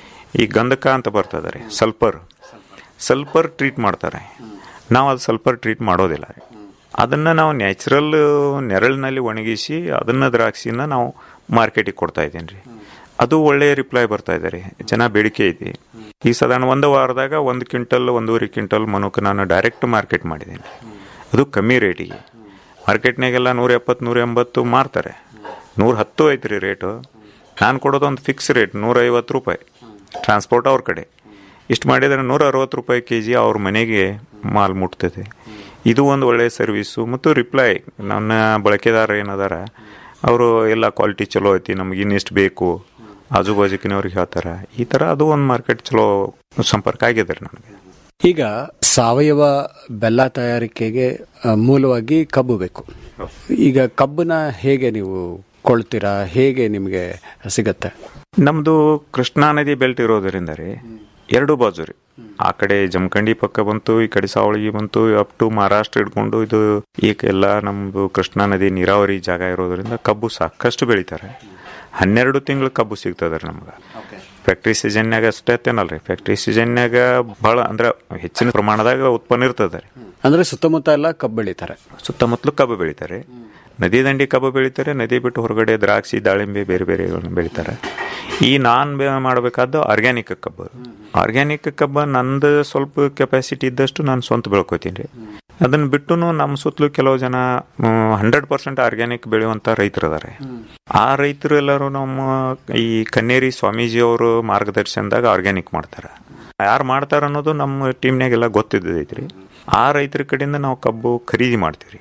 ಈ ಗಂಧಕ ಅಂತ ಬರ್ತದೆ ರೀ ಸಲ್ಫರ್ ಸಲ್ಫರ್ ಟ್ರೀಟ್ ಮಾಡ್ತಾರೆ ನಾವು ಅದು ಸಲ್ಫರ್ ಟ್ರೀಟ್ ಮಾಡೋದಿಲ್ಲ ರೀ ಅದನ್ನು ನಾವು ನ್ಯಾಚುರಲ್ ನೆರಳಿನಲ್ಲಿ ಒಣಗಿಸಿ ಅದನ್ನ ದ್ರಾಕ್ಷಿನ ನಾವು ಮಾರ್ಕೆಟಿಗೆ ಕೊಡ್ತಾ ಇದ್ದೀನಿ ರೀ ಅದು ಒಳ್ಳೆಯ ರಿಪ್ಲೈ ಬರ್ತಾ ಇದೆ ರೀ ಜನ ಬೇಡಿಕೆ ಐತಿ ಈ ಸಾಧಾರಣ ಒಂದು ವಾರದಾಗ ಒಂದು ಕ್ವಿಂಟಲ್ ಒಂದೂವರೆ ಕ್ವಿಂಟಲ್ ಮನುಕ ನಾನು ಡೈರೆಕ್ಟ್ ಮಾರ್ಕೆಟ್ ಮಾಡಿದ್ದೀನಿ ಅದು ಕಮ್ಮಿ ರೇಟಿಗೆ ಮಾರ್ಕೆಟ್ನಾಗೆಲ್ಲ ನೂರ ಎಪ್ಪತ್ತು ನೂರ ಎಂಬತ್ತು ಮಾರ್ತಾರೆ ನೂರ ಹತ್ತು ಐತ್ರಿ ರೇಟು ನಾನು ಕೊಡೋದು ಒಂದು ಫಿಕ್ಸ್ ರೇಟ್ ನೂರ ಐವತ್ತು ರೂಪಾಯಿ ಟ್ರಾನ್ಸ್ಪೋರ್ಟ್ ಅವ್ರ ಕಡೆ ಇಷ್ಟು ಮಾಡಿದರೆ ನೂರ ಅರವತ್ತು ರೂಪಾಯಿ ಕೆ ಜಿ ಅವ್ರ ಮನೆಗೆ ಮಾಲ್ ಮುಟ್ತದೆ ಇದು ಒಂದು ಒಳ್ಳೆಯ ಸರ್ವಿಸು ಮತ್ತು ರಿಪ್ಲೈ ನನ್ನ ಬಳಕೆದಾರ ಏನದಾರ ಅವರು ಎಲ್ಲ ಕ್ವಾಲಿಟಿ ಚಲೋ ಐತಿ ನಮ್ಗೆ ಇನ್ನಿಷ್ಟು ಬೇಕು ಆಜು ಬಾಜುಕಿನವ್ರಿಗೆ ಹೇಳ್ತಾರೆ ಈ ಥರ ಅದು ಒಂದು ಮಾರ್ಕೆಟ್ ಚಲೋ ಸಂಪರ್ಕ ಆಗಿದೆ ರೀ ನನಗೆ ಈಗ ಸಾವಯವ ಬೆಲ್ಲ ತಯಾರಿಕೆಗೆ ಆ, ಮೂಲವಾಗಿ ಕಬ್ಬು ಬೇಕು ಈಗ ಕಬ್ಬನ್ನ ಹೇಗೆ ನೀವು ಕೊಳ್ತೀರಾ ಹೇಗೆ ನಿಮಗೆ ಸಿಗತ್ತೆ ನಮ್ಮದು ಕೃಷ್ಣಾ ನದಿ ಬೆಲ್ಟ್ ಇರೋದರಿಂದ ರೀ ಎರಡು ಬಾಜು ರೀ ಆ ಕಡೆ ಜಮಖಂಡಿ ಪಕ್ಕ ಬಂತು ಈ ಕಡೆ ಸಾವಳಗಿ ಬಂತು ಅಪ್ ಟು ಮಹಾರಾಷ್ಟ್ರ ಹಿಡ್ಕೊಂಡು ಇದು ಈಗ ಎಲ್ಲ ನಮ್ದು ಕೃಷ್ಣಾ ನದಿ ನೀರಾವರಿ ಜಾಗ ಇರೋದ್ರಿಂದ ಕಬ್ಬು ಸಾಕಷ್ಟು ಬೆಳಿತಾರೆ ಹನ್ನೆರಡು ತಿಂಗಳು ಕಬ್ಬು ಸಿಗ್ತದೆ ರೀ ನಮ್ಗೆ ಫ್ಯಾಕ್ಟ್ರಿ ಸೀಸನ್ಯಾಗ ಅಷ್ಟೇ ಅತ್ತೇನಲ್ರಿ ಫ್ಯಾಕ್ಟ್ರಿ ಸೀಸನ್ಯಾಗ ಭಾಳ ಅಂದ್ರೆ ಹೆಚ್ಚಿನ ಪ್ರಮಾಣದಾಗ ಉತ್ಪನ್ನ ಇರ್ತದೆ ರೀ ಅಂದ್ರೆ ಸುತ್ತಮುತ್ತ ಎಲ್ಲ ಕಬ್ಬು ಬೆಳಿತಾರೆ ಸುತ್ತಮುತ್ತಲು ಕಬ್ಬು ಬೆಳಿತಾರೆ ನದಿ ದಂಡಿ ಕಬ್ಬು ಬೆಳಿತಾರೆ ನದಿ ಬಿಟ್ಟು ಹೊರಗಡೆ ದ್ರಾಕ್ಷಿ ದಾಳಿಂಬೆ ಬೇರೆ ಬೇರೆ ಬೆಳಿತಾರೆ ಈ ನಾನ್ ಮಾಡಬೇಕಾದ್ದು ಆರ್ಗ್ಯಾನಿಕ್ ಕಬ್ಬು ಆರ್ಗ್ಯಾನಿಕ್ ಕಬ್ಬ ನಂದು ಸ್ವಲ್ಪ ಕೆಪಾಸಿಟಿ ಇದ್ದಷ್ಟು ನಾನು ಸ್ವಂತ ಬೆಳ್ಕೊತೀನಿ ರೀ ಅದನ್ನ ಬಿಟ್ಟು ನಮ್ಮ ಸುತ್ತಲೂ ಕೆಲವು ಜನ ಹಂಡ್ರೆಡ್ ಪರ್ಸೆಂಟ್ ಆರ್ಗ್ಯಾನಿಕ್ ಬೆಳೆಯುವಂತ ರೈತರು ಅದಾರೆ ಆ ರೈತರು ಎಲ್ಲರೂ ನಮ್ಮ ಈ ಕನ್ನೇರಿ ಸ್ವಾಮೀಜಿ ಅವರು ಮಾರ್ಗದರ್ಶನದಾಗ ಆರ್ಗ್ಯಾನಿಕ್ ಮಾಡ್ತಾರೆ ಯಾರು ಮಾಡ್ತಾರ ಅನ್ನೋದು ನಮ್ಮ ಟೀಮ್ನಾಗೆಲ್ಲ ಗೊತ್ತಿದ್ದೈತ್ರಿ ಆ ರೈತರ ಕಡೆಯಿಂದ ನಾವು ಕಬ್ಬು ಖರೀದಿ ಮಾಡ್ತೀವಿ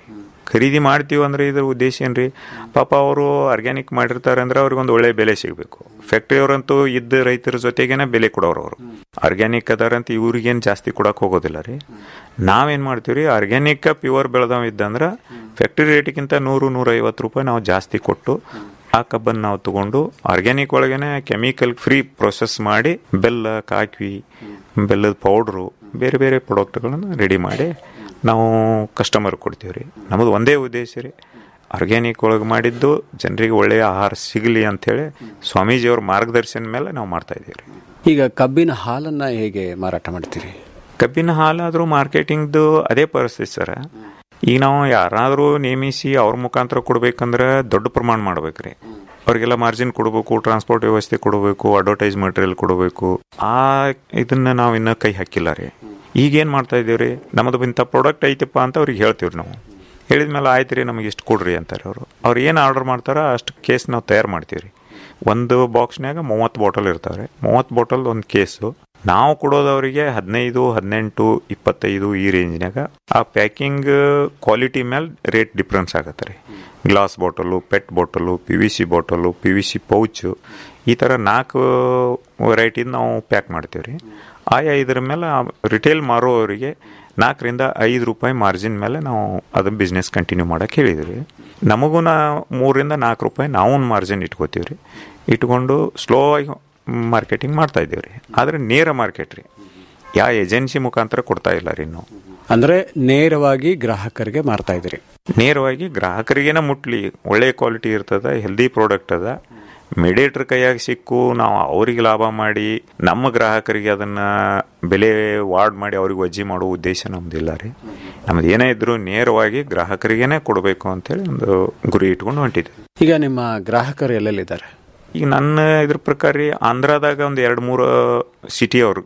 ಖರೀದಿ ಮಾಡ್ತೀವಿ ಅಂದ್ರೆ ಇದ್ರ ಉದ್ದೇಶ ಏನ್ರಿ ಪಾಪ ಅವರು ಆರ್ಗ್ಯಾನಿಕ್ ಮಾಡಿರ್ತಾರೆ ಅಂದ್ರೆ ಅವ್ರಿಗೆ ಒಂದು ಒಳ್ಳೆ ಬೆಲೆ ಸಿಗಬೇಕು ಫ್ಯಾಕ್ಟ್ರಿಯವರಂತೂ ಇದ್ದ ರೈತರ ಜೊತೆಗೇನೆ ಬೆಲೆ ಕೊಡೋರು ಅವರು ಆರ್ಗ್ಯಾನಿಕ್ ಅದಾರಂತ ಇವ್ರಿಗೇನು ಜಾಸ್ತಿ ಕೊಡಕ್ ಹೋಗೋದಿಲ್ಲ ರೀ ನಾವೇನ್ ಮಾಡ್ತೀವಿ ರೀ ಆರ್ಗ್ಯಾನಿಕ್ ಪ್ಯೂರ್ ಬೆಳೆದವ ಇದ್ದಂದ್ರೆ ಫ್ಯಾಕ್ಟ್ರಿ ರೇಟ್ಗಿಂತ ನೂರು ನೂರೈವತ್ತು ರೂಪಾಯಿ ನಾವು ಜಾಸ್ತಿ ಕೊಟ್ಟು ಆ ಕಬ್ಬನ್ನು ನಾವು ತಗೊಂಡು ಆರ್ಗ್ಯಾನಿಕ್ ಒಳಗೇನೆ ಕೆಮಿಕಲ್ ಫ್ರೀ ಪ್ರೊಸೆಸ್ ಮಾಡಿ ಬೆಲ್ಲ ಕಾಕ್ವಿ ಬೆಲ್ಲದ ಪೌಡ್ರು ಬೇರೆ ಬೇರೆ ಪ್ರಾಡಕ್ಟ್ಗಳನ್ನು ರೆಡಿ ಮಾಡಿ ನಾವು ಕಸ್ಟಮರ್ ಕೊಡ್ತೀವಿ ರೀ ನಮ್ಮದು ಒಂದೇ ಉದ್ದೇಶ ರೀ ಆರ್ಗ್ಯಾನಿಕ್ ಒಳಗೆ ಮಾಡಿದ್ದು ಜನರಿಗೆ ಒಳ್ಳೆಯ ಆಹಾರ ಸಿಗಲಿ ಅಂಥೇಳಿ ಸ್ವಾಮೀಜಿಯವ್ರ ಮಾರ್ಗದರ್ಶನ ಮೇಲೆ ನಾವು ಮಾಡ್ತಾ ಇದ್ದೀವಿ ರೀ ಈಗ ಕಬ್ಬಿನ ಹಾಲನ್ನ ಹೇಗೆ ಮಾರಾಟ ಮಾಡ್ತೀರಿ ಕಬ್ಬಿನ ಹಾಲಾದರೂ ಮಾರ್ಕೆಟಿಂಗ್ದು ಅದೇ ಪರಿಸ್ಥಿತಿ ಸರ್ ಈಗ ನಾವು ಯಾರಾದರೂ ನೇಮಿಸಿ ಅವ್ರ ಮುಖಾಂತರ ಕೊಡ್ಬೇಕಂದ್ರೆ ದೊಡ್ಡ ಪ್ರಮಾಣ ಮಾಡ್ಬೇಕ್ರಿ ಅವ್ರಿಗೆಲ್ಲ ಮಾರ್ಜಿನ್ ಕೊಡಬೇಕು ಟ್ರಾನ್ಸ್ಪೋರ್ಟ್ ವ್ಯವಸ್ಥೆ ಕೊಡಬೇಕು ಅಡ್ವರ್ಟೈಸ್ ಮಟೀರಿಯಲ್ ಕೊಡಬೇಕು ಆ ಇದನ್ನ ನಾವು ಇನ್ನೂ ಕೈ ಹಾಕಿಲ್ಲ ರೀ ಈಗೇನು ಮಾಡ್ತಾ ಇದೀವಿ ರೀ ನಮ್ಮದು ಇಂಥ ಪ್ರಾಡಕ್ಟ್ ಐತಪ್ಪ ಅಂತ ಅವ್ರಿಗೆ ಹೇಳ್ತೀವಿ ನಾವು ಹೇಳಿದ್ಮೇಲೆ ಆಯ್ತು ರೀ ನಮಗೆ ಇಷ್ಟು ಕೊಡ್ರಿ ಅಂತಾರೆ ಅವರು ಅವ್ರು ಏನು ಆರ್ಡರ್ ಮಾಡ್ತಾರೋ ಅಷ್ಟು ಕೇಸ್ ನಾವು ತಯಾರು ಮಾಡ್ತೀವಿ ರೀ ಒಂದು ಬಾಕ್ಸ್ನ್ಯಾಗ ಮೂವತ್ತು ಬಾಟಲ್ ಇರ್ತಾವೆ ಮೂವತ್ತು ಬಾಟಲ್ ಒಂದು ಕೇಸು ನಾವು ಕೊಡೋದವರಿಗೆ ಹದಿನೈದು ಹದಿನೆಂಟು ಇಪ್ಪತ್ತೈದು ಈ ರೇಂಜ್ನಾಗ ಆ ಪ್ಯಾಕಿಂಗ್ ಕ್ವಾಲಿಟಿ ಮೇಲೆ ರೇಟ್ ಡಿಫ್ರೆನ್ಸ್ ಆಗತ್ತೆ ರೀ glass bottle PET bottle P V C bottle P V C pouch ಈ ಥರ ನಾಲ್ಕು ವೆರೈಟಿದ ನಾವು ಪ್ಯಾಕ್ ಮಾಡ್ತೀವಿ ರೀ ಆಯಾ ಇದ್ರ ಮೇಲೆ ರಿಟೇಲ್ ಮಾರೋವರಿಗೆ ನಾಲ್ಕರಿಂದ ಐದು ರೂಪಾಯಿ ಮಾರ್ಜಿನ್ ಮೇಲೆ ನಾವು ಅದನ್ನ ಬಿಸ್ನೆಸ್ ಕಂಟಿನ್ಯೂ ಮಾಡಕ್ಕೆ ಹೇಳಿದ್ವಿ ನಮಗೂ ನಾ ಮೂರರಿಂದ ನಾಲ್ಕು ರೂಪಾಯಿ ನಾವು ಮಾರ್ಜಿನ್ ಇಟ್ಕೋತೀವಿ ರೀ ಇಟ್ಕೊಂಡು ಸ್ಲೋ ಆಗಿ ಮಾರ್ಕೆಟಿಂಗ್ ಮಾಡ್ತಾ ಇದ್ದೀವಿ ರೀ ಆದರೆ ನೇರ ಮಾರ್ಕೆಟ್ ರೀ ಯಾವ ಏಜೆನ್ಸಿ ಮುಖಾಂತರ ಕೊಡ್ತಾ ಇಲ್ಲ ರೀ ನಾವು ಅಂದ್ರೆ ನೇರವಾಗಿ ಗ್ರಾಹಕರಿಗೆ ಮಾರ್ತಾ ಇದ್ದೀರಿ ನೇರವಾಗಿ ಗ್ರಾಹಕರಿಗೇನ ಮುಟ್ಲಿ ಒಳ್ಳೆ ಕ್ವಾಲಿಟಿ ಇರ್ತದ ಹೆಲ್ದಿ ಪ್ರಾಡಕ್ಟ್ ಅದ ಮಿಡೇಟ್ರ್ ಕೈಯಾಗ ಸಿಕ್ಕು ನಾವು ಅವ್ರಿಗೆ ಲಾಭ ಮಾಡಿ ನಮ್ಮ ಗ್ರಾಹಕರಿಗೆ ಅದನ್ನ ಬೆಲೆ ವಾರ್ಡ್ ಮಾಡಿ ಅವ್ರಿಗೆ ವಜ್ಜಿ ಮಾಡೋ ಉದ್ದೇಶ ನಮ್ದಿಲ್ಲ ರೀ ನಮ್ದು ಏನೇ ಇದ್ರು ನೇರವಾಗಿ ಗ್ರಾಹಕರಿಗೇನೆ ಕೊಡಬೇಕು ಅಂತೇಳಿ ಒಂದು ಗುರಿ ಇಟ್ಕೊಂಡು ಹೊಂಟಿದ್ವಿ ಈಗ ನಿಮ್ಮ ಗ್ರಾಹಕರು ಎಲ್ಲೆಲ್ಲಿದ್ದಾರೆ ಈಗ ನನ್ನ ಇದ್ರ ಪ್ರಕಾರ ರೀ ಆಂಧ್ರದಾಗ ಒಂದು ಎರಡು ಮೂರು ಸಿಟಿ ಅವರು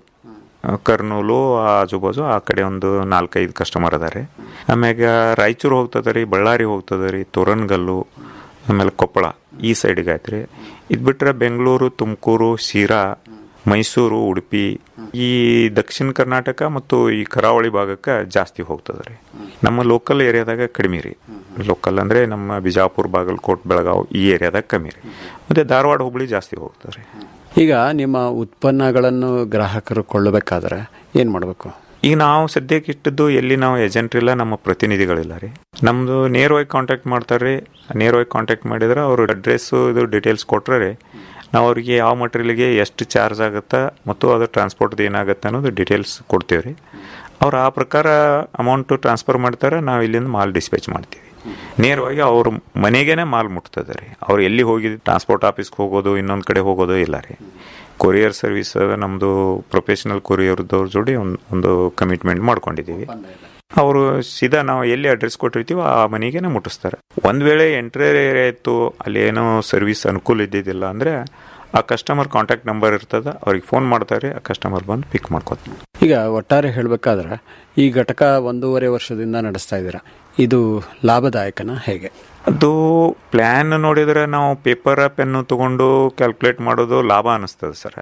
ಕರ್ನೂಲು ಆಜುಬಾಜು ಆ ಕಡೆ ಒಂದು ನಾಲ್ಕೈದು ಕಸ್ಟಮರ್ ಅದಾರೆ ಆಮ್ಯಾಗ ರಾಯಚೂರು ಹೋಗ್ತದ ರೀ ಬಳ್ಳಾರಿ ಹೋಗ್ತದ ರೀ ತೋರನ್ಗಲ್ಲು ಆಮೇಲೆ ಕೊಪ್ಪಳ ಈ ಸೈಡ್ಗೆ ಆಯ್ತು ರೀ ಇದು ಬಿಟ್ರೆ ಬೆಂಗಳೂರು ತುಮಕೂರು ಶಿರಾ ಮೈಸೂರು ಉಡುಪಿ ಈ ದಕ್ಷಿಣ ಕರ್ನಾಟಕ ಮತ್ತು ಈ ಕರಾವಳಿ ಭಾಗಕ್ಕೆ ಜಾಸ್ತಿ ಹೋಗ್ತದೆ ರೀ ನಮ್ಮ ಲೋಕಲ್ ಏರಿಯಾದಾಗ ಕಡಿಮೆ ರೀ ಲೋಕಲ್ ಅಂದರೆ ನಮ್ಮ ಬಿಜಾಪುರ ಬಾಗಲಕೋಟ್ ಬೆಳಗಾವ್ ಈ ಏರಿಯಾದಾಗ ಕಮ್ಮಿ ರೀ ಮತ್ತು ಧಾರವಾಡ ಹುಬ್ಳಿ ಜಾಸ್ತಿ ಹೋಗ್ತದೆ ರೀ ಈಗ ನಿಮ್ಮ ಉತ್ಪನ್ನಗಳನ್ನು ಗ್ರಾಹಕರು ಕೊಳ್ಳಬೇಕಾದ್ರೆ ಏನ್ ಮಾಡಬೇಕು ಈಗ ನಾವು ಸದ್ಯಕ್ಕೆ ಇಟ್ಟದ್ದು ಎಲ್ಲಿ ನಾವು ಏಜೆಂಟ್ ಇಲ್ಲ ನಮ್ಮ ಪ್ರತಿನಿಧಿಗಳಿಲ್ಲ ರೀ ನಮ್ದು ನೇರವಾಗಿ ಕಾಂಟ್ಯಾಕ್ಟ್ ಮಾಡ್ತಾರೆ ರೀ ನೇರವಾಗಿ ಕಾಂಟ್ಯಾಕ್ಟ್ ಮಾಡಿದ್ರೆ ಅವ್ರ ಅಡ್ರೆಸ್ಸು ಇದು ಡೀಟೇಲ್ಸ್ ಕೊಟ್ರೆ ರೀ ನಾವು ಅವ್ರಿಗೆ ಯಾವ ಮಟೀರಿಯಲ್ಗೆ ಎಷ್ಟು ಚಾರ್ಜ್ ಆಗುತ್ತಾ ಮತ್ತು ಅದು ಟ್ರಾನ್ಸ್ಪೋರ್ಟ್ದು ಏನಾಗುತ್ತೆ ಅನ್ನೋದು ಡೀಟೇಲ್ಸ್ ಕೊಡ್ತೀವಿ ರೀ ಅವ್ರು ಆ ಪ್ರಕಾರ ಅಮೌಂಟು ಟ್ರಾನ್ಸ್ಫರ್ ಮಾಡ್ತಾರೆ ನಾವು ಇಲ್ಲಿಂದ ಮಾಲ್ ಡಿಸ್ಪ್ಯಾಚ್ ಮಾಡ್ತೀವಿ ನೇರವಾಗಿ ಅವ್ರ ಮನೆಗೇನೆ ಮಾಲ್ ಮುಟ್ತದೆ ರೀ ಅವ್ರು ಎಲ್ಲಿ ಹೋಗಿ ಟ್ರಾನ್ಸ್ಪೋರ್ಟ್ ಆಫೀಸ್ಗೆ ಹೋಗೋದು ಇನ್ನೊಂದು ಕಡೆ ಹೋಗೋದು ಇಲ್ಲ ರೀ ಕೊರಿಯರ್ ಸರ್ವಿಸ್ ನಮ್ಮದು ಪ್ರೊಫೆಷನಲ್ ಕೊರಿಯರ್ದವ್ರ ಜೋಡಿ ಒಂದು ಒಂದು ಕಮಿಟ್ಮೆಂಟ್ ಮಾಡ್ಕೊಂಡಿದ್ದೀವಿ ಅವರು ಸೀದಾ ನಾವು ಎಲ್ಲಿ ಅಡ್ರೆಸ್ ಕೊಟ್ಟಿರ್ತೀವೋ ಆ ಮನೆಗೇನೆ ಮುಟ್ಟಿಸ್ತಾರೆ ಒಂದ್ ವೇಳೆ ಎಂಟ್ರಿ ಏರಿಯಾ ಇತ್ತು ಅಲ್ಲಿ ಏನೋ ಸರ್ವಿಸ್ ಅನುಕೂಲ ಇದ್ದಿದ್ದಿಲ್ಲ ಅಂದ್ರೆ ಆ ಕಸ್ಟಮರ್ ಕಾಂಟ್ಯಾಕ್ಟ್ ನಂಬರ್ ಇರ್ತದ ಅವ್ರಿಗೆ ಫೋನ್ ಮಾಡ್ತಾರೆ ಆ ಕಸ್ಟಮರ್ ಬಂದು ಪಿಕ್ ಮಾಡ್ಕೋತಾರೆ ಈಗ ಒಟ್ಟಾರೆ ಹೇಳ್ಬೇಕಾದ್ರೆ ಈ ಘಟಕ ಒಂದೂವರೆ ವರ್ಷದಿಂದ ನಡೆಸ್ತಾ ಇದ್ದೀರಾ ಇದು ಲಾಭದಾಯಕನ ಹೇಗೆ ಅದು ಪ್ಲಾನ್ ನೋಡಿದ್ರೆ ನಾವು ಪೇಪರ್ ಪೆನ್ನು ತಗೊಂಡು ಕ್ಯಾಲ್ಕುಲೇಟ್ ಮಾಡೋದು ಲಾಭ ಅನಿಸ್ತದೆ ಸರ್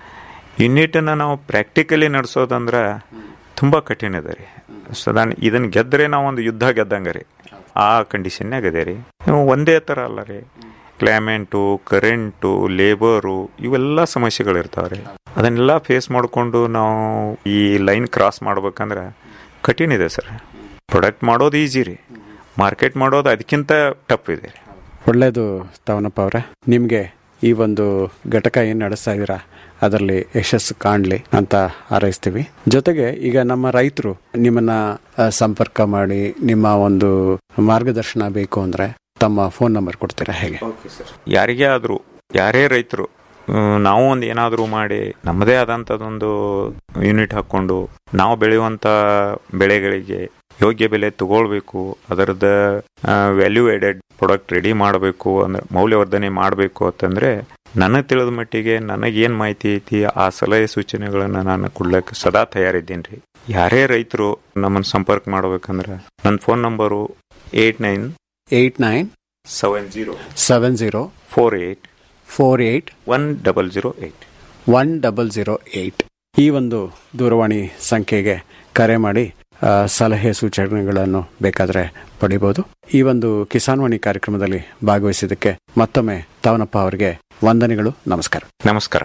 ಯೂನಿಟನ್ನ ನಾವು ಪ್ರಾಕ್ಟಿಕಲಿ ನಡೆಸೋದಂದ್ರೆ ತುಂಬ ಕಠಿಣ ಇದೆ ರೀ ಸದಾನ್ ಇದನ್ನ ಗೆದ್ರೆ ನಾವು ಒಂದು ಯುದ್ಧ ಗೆದ್ದಂಗೆ ರೀ ಆ ಕಂಡೀಷನ್ನಾಗ ಅದೇ ರೀ ನೀವು ಒಂದೇ ಥರ ಅಲ್ಲ ರೀ ಕ್ಲೈಮೇಟು ಕರೆಂಟು ಲೇಬರು ಇವೆಲ್ಲ ಸಮಸ್ಯೆಗಳಿರ್ತಾವೆ ರೀ ಅದನ್ನೆಲ್ಲ ಫೇಸ್ ಮಾಡಿಕೊಂಡು ನಾವು ಈ ಲೈನ್ ಕ್ರಾಸ್ ಮಾಡ್ಬೇಕಂದ್ರೆ ಕಠಿಣ ಇದೆ ಸರ್ ಪ್ರೊಡಕ್ಟ್ ಮಾಡೋದು ಈಜಿ ರೀ ಮಾರ್ಕೆಟ್ ಮಾಡೋದು ಅದಕ್ಕಿಂತ ಟಫ್ ಇದೆ ಒಳ್ಳೇದು ತವನಪ್ಪ ಅವರೇ ನಿಮಗೆ ಈ ಒಂದು ಘಟಕ ಏನು ನಡೆಸ್ತಾ ಇದ್ದೀರಾ ಅದರಲ್ಲಿ ಯಶಸ್ಸು ಕಾಣಲಿ ಅಂತ ಹಾರೈಸ್ತೀವಿ ಜೊತೆಗೆ ಈಗ ನಮ್ಮ ರೈತರು ನಿಮ್ಮನ್ನ ಆ, ಸಂಪರ್ಕ ಮಾಡಿ ನಿಮ್ಮ ಒಂದು ಮಾರ್ಗದರ್ಶನ ಬೇಕು ಅಂದ್ರೆ ತಮ್ಮ ಫೋನ್ ನಂಬರ್ ಕೊಡ್ತೀರಾ ಹೇಗೆ ಯಾರಿಗೇ ಆದರೂ ಯಾರೇ ರೈತರು ನಾವು ಒಂದು ಏನಾದರೂ ಮಾಡಿ ನಮ್ಮದೇ ಆದಂಥದ್ದೊಂದು ಯೂನಿಟ್ ಹಾಕ್ಕೊಂಡು ನಾವು ಬೆಳೆಯುವಂಥ ಬೆಳೆಗಳಿಗೆ ಯೋಗ್ಯ ಬೆಲೆ ತಗೊಳ್ಬೇಕು ಅದರದ ವ್ಯಾಲ್ಯೂ ಎಡೆಡ್ ಪ್ರಾಡಕ್ಟ್ ರೆಡಿ ಮಾಡಬೇಕು ಅಂದ್ರೆ ಮೌಲ್ಯವರ್ಧನೆ ಮಾಡಬೇಕು ಅಂತಂದ್ರೆ ನನಗೆ ತಿಳಿದ ಮಟ್ಟಿಗೆ ನನಗೇನು ಮಾಹಿತಿ ಐತಿ ಆ ಸಲಹೆ ಸೂಚನೆಗಳನ್ನು ನಾನು ಕೊಡ್ಲಿಕ್ಕೆ ಸದಾ ತಯಾರಿದ್ದೀನಿ ರೀ ಯಾರೇ ರೈತರು ನಮ್ಮನ್ನು ಸಂಪರ್ಕ ಮಾಡ್ಬೇಕಂದ್ರೆ ನನ್ನ phone number eight nine eight nine seven zero seven zero four eight four eight one double zero eight one double zero eight ಈ ಒಂದು ದೂರವಾಣಿ ಸಂಖ್ಯೆಗೆ ಕರೆ ಮಾಡಿ ಆ, ಸಲಹೆ ಸೂಚನೆಗಳನ್ನು ಬೇಕಾದರೆ ಪಡಿಬಹುದು ಈ ಒಂದು ಕಿಸಾನ್ವಾಣಿ ಕಾರ್ಯಕ್ರಮದಲ್ಲಿ ಭಾಗವಹಿಸಿದ್ದಕ್ಕೆ ಮತ್ತೊಮ್ಮೆ ತಾವನಪ್ಪ ಅವರಿಗೆ ವಂದನೆಗಳು ನಮಸ್ಕಾರ ನಮಸ್ಕಾರ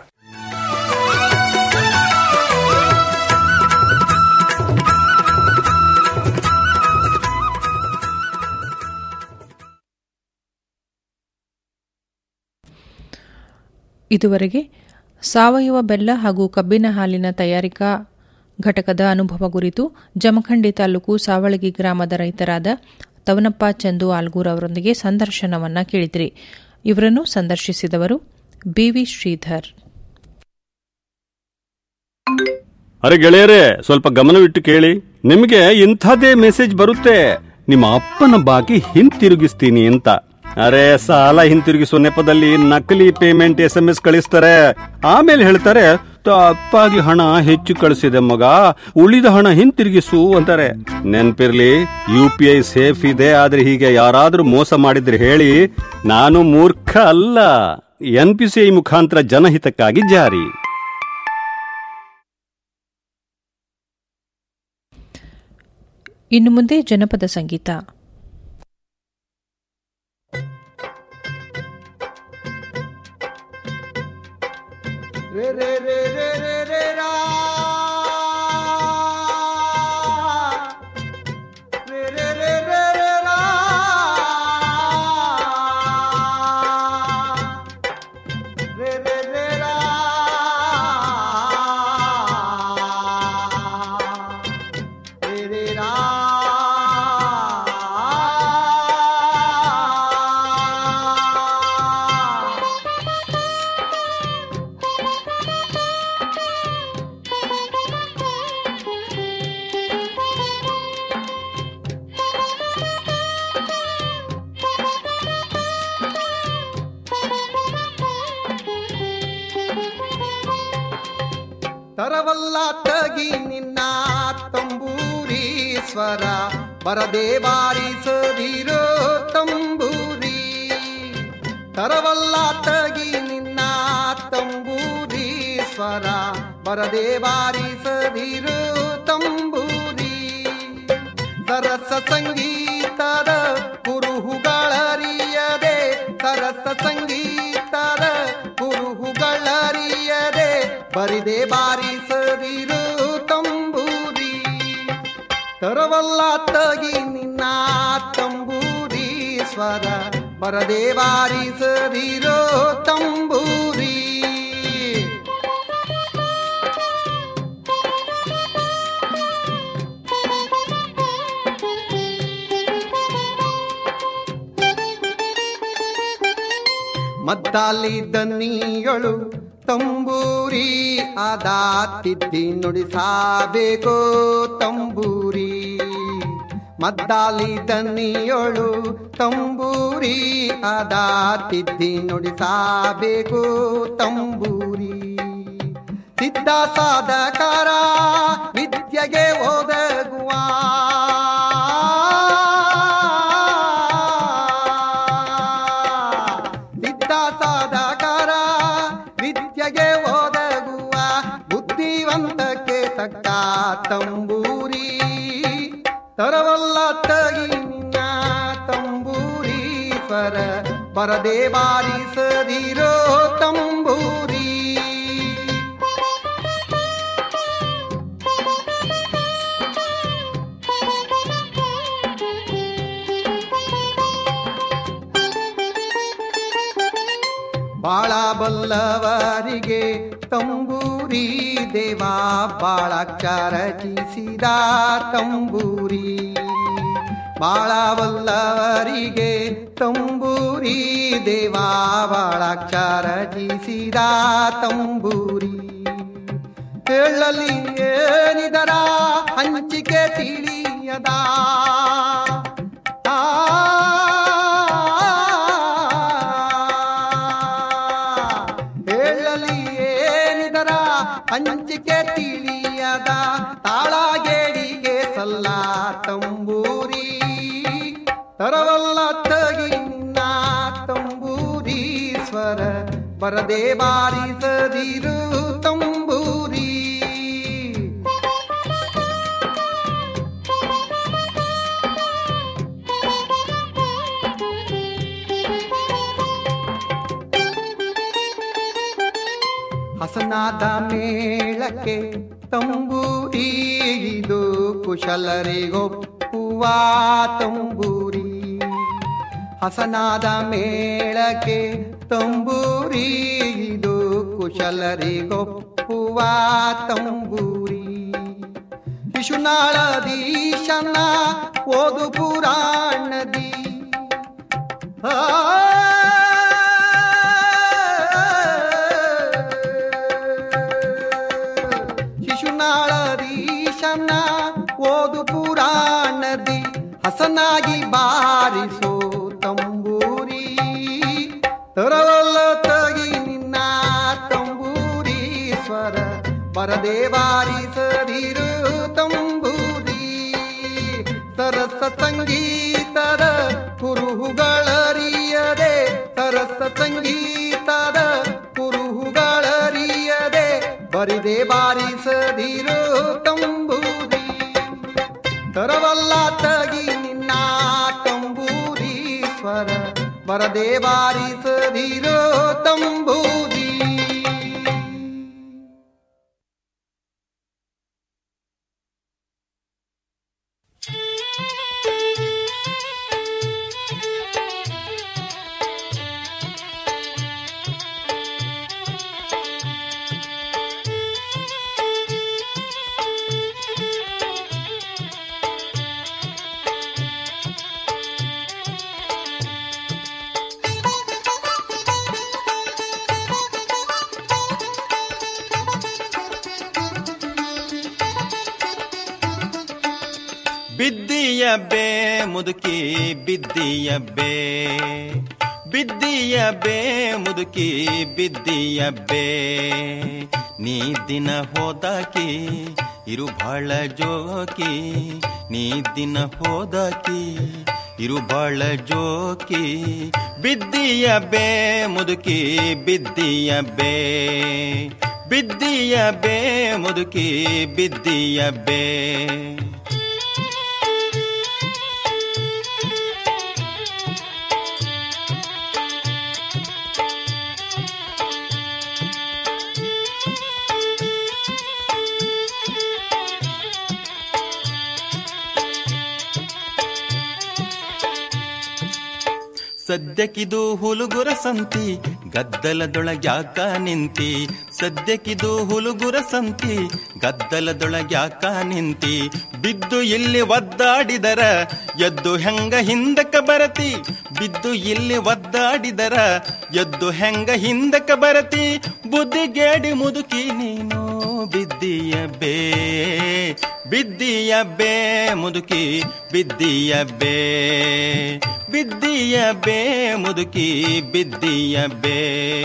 ಇದುವರೆಗೆ ಸಾವಯವ ಬೆಲ್ಲ ಹಾಗೂ ಕಬ್ಬಿನ ಹಾಲಿನ ತಯಾರಿಕಾ ಘಟಕದ ಅನುಭವ ಕುರಿತು ಜಮಖಂಡಿ ತಾಲೂಕು ಸಾವಳಗಿ ಗ್ರಾಮದ ರೈತರಾದ ತವನಪ್ಪ ಚಂದು ಆಲ್ಗೂರ್ ಅವರೊಂದಿಗೆ ಸಂದರ್ಶನವನ್ನ ಕೇಳಿದ್ರಿ ಇವರನ್ನು ಸಂದರ್ಶಿಸಿದವರು ಬಿವಿ ಶ್ರೀಧರ್ ಅರೆ ಗೆಳೆಯರೇ ಸ್ವಲ್ಪ ಗಮನವಿಟ್ಟು ಕೇಳಿ ನಿಮಗೆ ಇಂಥದೇ ಮೆಸೇಜ್ ಬರುತ್ತೆ ನಿಮ್ಮ ಅಪ್ಪನ ಬಾಕಿ ಹಿಂತಿರುಗಿಸ್ತೀನಿ ಅಂತ ಅರೆ ಸಾಲ ಹಿಂತಿರುಗಿಸುವ ನೆಪದಲ್ಲಿ ನಕಲಿ ಪೇಮೆಂಟ್ ಎಸ್ ಎಂ ಎಸ್ ಕಳಿಸ್ತಾರೆ ಆಮೇಲೆ ಹೇಳ್ತಾರೆ ತಪ್ಪಾಗಿ ಹಣ ಹೆಚ್ಚು ಕಳಿಸಿದೆ ಮಗ ಉಳಿದ ಹಣ ಹಿಂತಿರುಗಿಸು ಅಂತಾರೆ ನೆನ್ಪಿರ್ಲಿ ಯು ಪಿ ಐ ಸೇಫ್ ಇದೆ ಆದ್ರೆ ಹೀಗೆ ಯಾರಾದ್ರೂ ಮೋಸ ಮಾಡಿದ್ರೆ ಹೇಳಿ ನಾನು ಮೂರ್ಖ ಅಲ್ಲ ಎನ್ ಪಿ ಸಿ ಐ ಮುಖಾಂತರ ಜನಹಿತಕ್ಕಾಗಿ ಜಾರಿ ಇನ್ನು ಮುಂದೆ ಜನಪದ ಸಂಗೀತ ರೇ ರೇ ರೇ ರೇ ರೇ ರೇ ರಾ. ರೇ ರೇ ರೇ ರೇ ರೇ ರಾ. ರೇ ರೇ ರೇ ರಾ. ರೇ ರೇ ರಾ. ತರವಲ್ಲ ತಗಿ ನಿನ್ನ ತಂಬೂರಿ ಸ್ವರ ಬರದೆ ಬಾರಿಸದಿರೋ ತಂಬೂರಿ ತರವಲ್ಲ ತಗಿ ನಿನ್ನ ತಂಬೂರಿ ಸ್ವರ ಬರದೆ ಬಾರಿಸದಿರೋ ತಂಬೂರಿ ಸರಸ ಸಂಗೀತದ ಕುರುಹುಗಳರಿಯದೆ ಸರಸ ಸಂಗೀತದ ಕುರುಹುಗಳರಿಯದೆ ಬರಿದೆ ಬಾರಿಸದಿರು ತಂಬೂರಿ ತರವಲ್ಲ ತಗಿ ನಿನ್ನ ತಂಬೂರಿ ಸ್ವರ ಬರದೆ ಬಾರಿಸದಿರೋ ತಂಬೂರಿ ಮದ್ದಾಲಿ ದನಿಯಳು ತಂಬೂರಿ ಆದ ತಿದ್ದಿ ನುಡಿಸಬೇಕು ತಂಬೂರಿ ಮದ್ದಾಲಿ ದನಿಯಳು ತಂಬೂರಿ ಆದ ತಿದ್ದಿ ನುಡಿಸಬೇಕು ತಂಬೂರಿ ಸಿದ್ಧ ಸಾಧಕಾರ ವಿದ್ಯೆಗೆ ಒದಗುವ ಸಿದ್ಧ ಸಾಧಕಾರ ವಿದ್ಯೆಗೆ ಒದಗುವ ಬುದ್ಧಿವಂತಕ್ಕೆ ತಕ್ಕ ತಂಬೂರಿ ತರವಲ್ಲ ತಗಿ ನಿನ್ನ ತಂಬೂರಿ ಸ್ವರ ಬರದೆ ಬಾರಿಸದಿರೋ ತಂಬೂರಿ ಬಾಳ ಬಲ್ಲವರಿಗೆ ತಂಬೂರಿ ದೇವಾ ಬಾಳಾಕ್ಷರ ರಚಿಸಿದ ತಂಬೂರಿ ಬಾಳ ಬಲ್ಲವರಿಗೆ ತಂಬೂರಿ ದೇವಾ ಬಾಳಾಕ್ಷರ ರಚಿಸಿದ ತಂಬೂರಿ ಹೇಳಲಿ ಏನಿದರ ಹಂಚಿಕೆ ತಿಳಿಯದ ಆ ಹೇಳಲಿ ಏನಿದರ ಹಂಚಿಕೆ ತಿಳಿಯದ ತಾಳಗೇಡಿಗೆ ಸಲ್ಲ ತಂಬೂರಿ ತರವಲ್ಲ ತಗಿ ನಿನ್ನ ತಂಬೂರಿ ಸ್ವರ ಬರದೆ ಬಾರಿಸದಿರು ತಂಬೂರಿ ಹಸನಾದ ಮೇಳಕ್ಕೆ ತಂಬೂರಿ ಇದು ಕುಶಲರಿಗೊಪ್ಪುವ ತಂಬೂರಿ ಹಸನಾದ ಮೇಳಕ್ಕೆ ತಂಬೂರಿ ಇದು ಕುಶಲರಿಗೊಪ್ಪುವ ತಂಬೂರಿ ಶಿಶುನಾಳದೀಶನ ಓದು ಪುರಾಣದಿ ಆ ಶಿಶುನಾಳದೀಶನ ಓದು ಪುರಾಣದಿ ಹಸನಾಗಿ ಬಾರಿಸೋ ತಂಬೂರಿ ತರವಲ್ಲ ತಗಿ ನಿನ್ನ ತಂಬೂರಿ ಸ್ವರ ಬರದೆ ಬಾರಿಸದಿರು ತಂಬೂರಿ ಸರಸ ಸಂಗೀತದ ಕುರುಹುಗಳರಿಯದೆ ಸರಸ ಸಂಗೀತದ ಕುರುಹುಗಳರಿಯದೆ ಬರಿದೆ ಬಾರಿಸದಿರು ತಂಬೂರಿ ತರವಲ್ಲ ತಗಿ ನಿನ್ನ ತಂಬೂರಿ ಸ್ವರ ಬರದೆ ಬಾರಿಸದಿರೋ ತಂಬೂರಿ ಬಿದ್ದಿಯಬ್ಬೆ ಮುದುಕಿ ಬಿದ್ದಿಯಬ್ಬೆ ಬಿದ್ದಿಯಬ್ಬೆ ಮುದುಕಿ ಬಿದ್ದಿಯಬ್ಬೆ ನೀ ದಿನ ಹೋದಾಕಿ ಇರು ಬಹಳ ಜೋಕಿ ನೀ ದಿನ ಹೋದಾಕಿ ಇರು ಬಹಳ ಜೋಕಿ ಬಿದ್ದಿಯಬ್ಬೆ ಮುದುಕಿ ಬಿದ್ದಿಯಬ್ಬೆ ಬಿದ್ದಿಯಬ್ಬೆ ಮುದುಕಿ ಬಿದ್ದಿಯಬ್ಬೆ ಸದ್ಯಕ್ಕಿದು ಹುಲುಗುರ ಸಂತಿ ಗದ್ದಲದೊಳಗ್ಯಾಕ ನಿಂತಿ ಸದ್ಯಕ್ಕಿದು ಹುಲುಗುರ ಸಂತಿ ಗದ್ದಲದೊಳಗ್ಯಾಕ ನಿಂತಿ ಬಿದ್ದು ಇಲ್ಲಿ ಒದ್ದಾಡಿದರ ಎದ್ದು ಹೆಂಗ ಹಿಂದಕ್ಕ ಬರತಿ ಬಿದ್ದು ಇಲ್ಲಿ ಒದ್ದಾಡಿದರ ಎದ್ದು ಹೆಂಗ ಹಿಂದಕ್ಕ ಬರತಿ ಬುದ್ಧಿಗೇಡಿ ಮುದುಕಿ ನೀನು ಬಿದ್ದಿಯ ಬೇ ಬಿದ್ದಿಯ ಬೇ ಮುದುಕಿ ಬಿದ್ದಿಯ ಬೇ ಬಿದ್ದಿಯ ಬೇ ಮುದುಕಿ ಬಿದ್ದಿಯ ಬೇ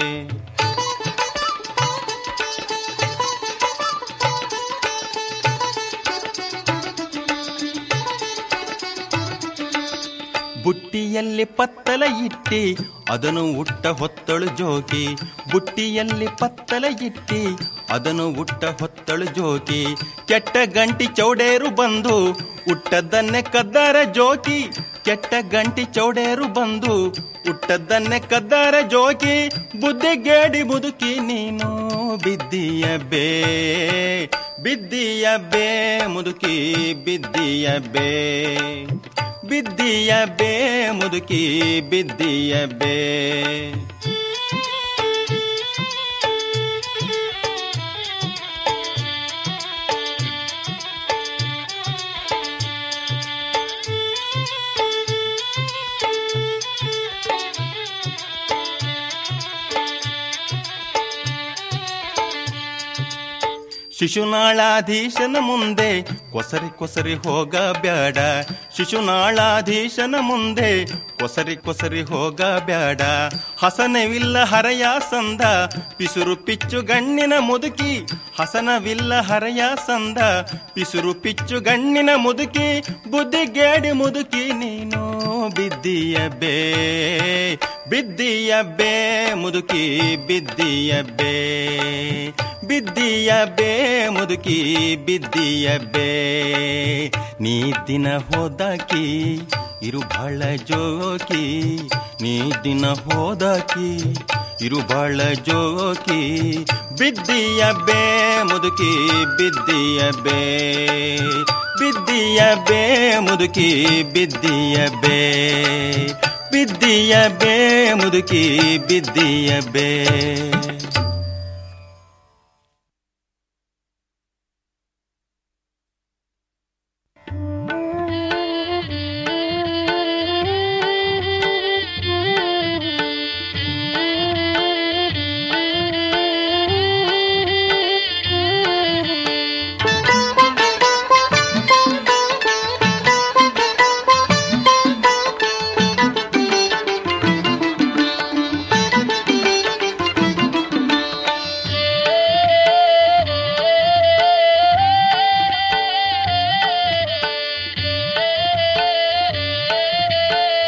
ಬುಟ್ಟಿಯಲ್ಲಿ ಪತ್ತಲ ಇಟ್ಟಿ ಅದನ್ನು ಉಟ್ಟ ಹೊತ್ತಳು ಜೋಗಿ ಬುಟ್ಟಿಯಲ್ಲಿ ಪತ್ತಲ ಇಟ್ಟಿ ಅದನ್ನು ಉಟ್ಟ ಹೊತ್ತಳು ಜೋಗಿ ಕೆಟ್ಟ ಗಂಟಿ ಚೌಡೇರು ಬಂದು ಉಟ್ಟದ್ದನ್ನೇ ಕದ್ದಾರ ಜೋಕಿ ಕೆಟ್ಟ ಗಂಟಿ ಚೌಡೇರು ಬಂದು ಉಟ್ಟದ್ದನ್ನೇ ಕದ್ದಾರ ಜೋಕಿ ಬುದ್ಧಿಗೇಡಿ ಮುದುಕಿ ನೀನು ಬಿದ್ದಿಯ ಬೇ ಬಿದ್ದಿಯ ಬೇ ಮುದುಕಿ ಬಿದ್ದಿಯ ಬೇ ಬಿದ್ದಿಯ ಬೇ ಮುದುಕಿ ಬಿದ್ದಿಯ ಬೇ ಶಿಶುನಾಳಾಧೀಶನ ಮುಂದೆ ಕೊಸರಿ ಕೊಸರಿ ಹೋಗ ಬ್ಯಾಡ ಶಿಶುನಾಳಾಧೀಶನ ಮುಂದೆ ಕೊಸರಿ ಕೊಸರಿ ಹೋಗ ಬ್ಯಾಡ ಹಸನವಿಲ್ಲ ಹರಯ ಸಂದ ಪಿಸುರು ಪಿಚ್ಚು ಗಣ್ಣಿನ ಮುದುಕಿ ಹಸನವಿಲ್ಲ ಹರಯ ಸಂದ ಪಿಸುರು ಪಿಚ್ಚು ಗಣ್ಣಿನ ಮುದುಕಿ ಬುದ್ಧಿಗೇಡಿ ಮುದುಕಿ ನೀನು ಬಿದ್ದಿಯ ಬೇ ಬಿದ್ದಿಯ ಬೇ ಮುದುಕಿ ಬಿದ್ದಿಯ ಬೇ ಬಿದ್ದಿಯ ಬೇ ಮುದುಕಿ ಬಿದ್ದಿಯ ಬೇ ನೀ ದಿನ ಹೋದಾಕಿ ಇರು ಬಹಳ ಜೋಕಿ ನೀ ದಿನ ಹೋದಾಕಿ ಇರುಬಾಳ ಜೋಕಿ ಬಿದ್ದಿಯ ಬೇ ಮುದುಕಿ ಬಿದ್ದಿಯ ಬೇ ಬಿದ್ದಿಯ ಬೇ ಮುದುಕಿ ಬಿದ್ದಿಯ ಬೇ ಬಿದ್ದಿಯ ಬೇ ಮುದುಕಿ ಬಿದ್ದಿಯ ಬೇ